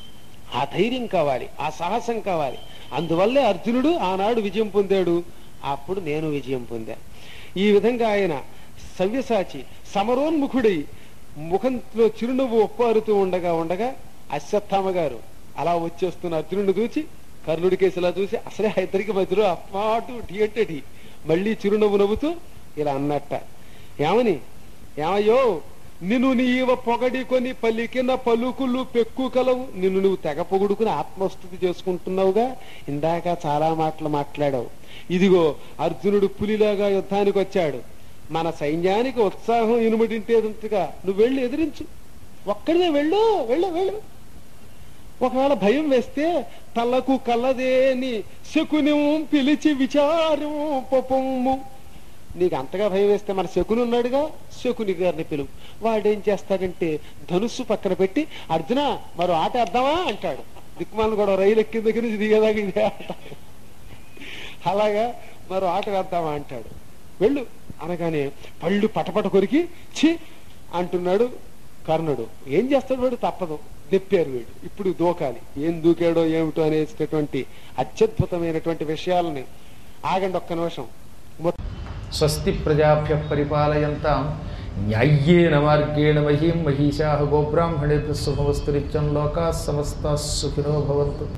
ఆ ధైర్యం కావాలి ఆ సాహసం కావాలి అందువల్లే అర్జునుడు ఆనాడు విజయం పొందాడు అప్పుడు నేను విజయం పొందా ఈ విధంగా ఆయన సవ్యసాచి సమరోన్ముఖుడై ముఖంలో చిరునవ్వు ఒప్పారుతూ ఉండగా ఉండగా అశ్వత్థామ గారు అలా వచ్చేస్తున్న అర్జునుడిని చూచి కర్ణుడి కేసులా చూసి అసలే ఆ ఇద్దరికి మధ్యలో అప్పాటు ఢీ అంటే ఢీ మళ్ళీ చిరునవ్వు నవ్వుతూ ఇలా అన్నట్ట ఏమని ఏమయ్యో నిన్ను నీవ పొగడి కొని పలికిన పలుకులు పెక్కు కలవు నిన్ను నువ్వు తెగ పొగుడుకుని ఆత్మస్థుతి చేసుకుంటున్నావుగా ఇందాక చాలా మాటలు మాట్లాడావు ఇదిగో అర్జునుడు పులిలాగా యుద్ధానికి వచ్చాడు మన సైన్యానికి ఉత్సాహం ఇనుమడింటేదంతగా నువ్వు వెళ్ళి ఎదిరించు ఒక్కడిదే వెళ్ళు వెళ్ళు వెళ్ళు ఒకవేళ భయం వేస్తే తలకు కల్లదేని శకునం పిలిచి విచారం పపము నీకు అంతగా భయం వేస్తే మన శకుని ఉన్నాడుగా శకుని గారిని పిలువు వాడేం చేస్తాడంటే ధనుస్సు పక్కన పెట్టి అర్జున మరో ఆట వేద్దామా అంటాడు దిక్కుమాలను కూడా రైలు ఎక్కిన దగ్గర నుంచి దిగేదాకా ఇదే ఆట అలాగా మరో ఆట వేద్దామా అంటాడు వెళ్ళు అనగానే పళ్ళు పటపట కొరికి చి అంటున్నాడు కర్ణుడు ఏం చేస్తాడు వాడు తప్పదు నెప్పారు వీడు ఇప్పుడు దూకాలి ఏం దూకాడో ఏమిటో అనేటటువంటి అత్యద్భుతమైనటువంటి విషయాలని ఆగండి ఒక్క నిమిషం మొత్తం స్వస్తి ప్రజాభ్య పరిపాలయంతాం న్యాయ్యేన మార్గేణ మహీం మహిషా గోబ్రాహ్మణేభ్య శుభవస్తు నిత్యం లోకా సమస్త సుఖినో భవంతు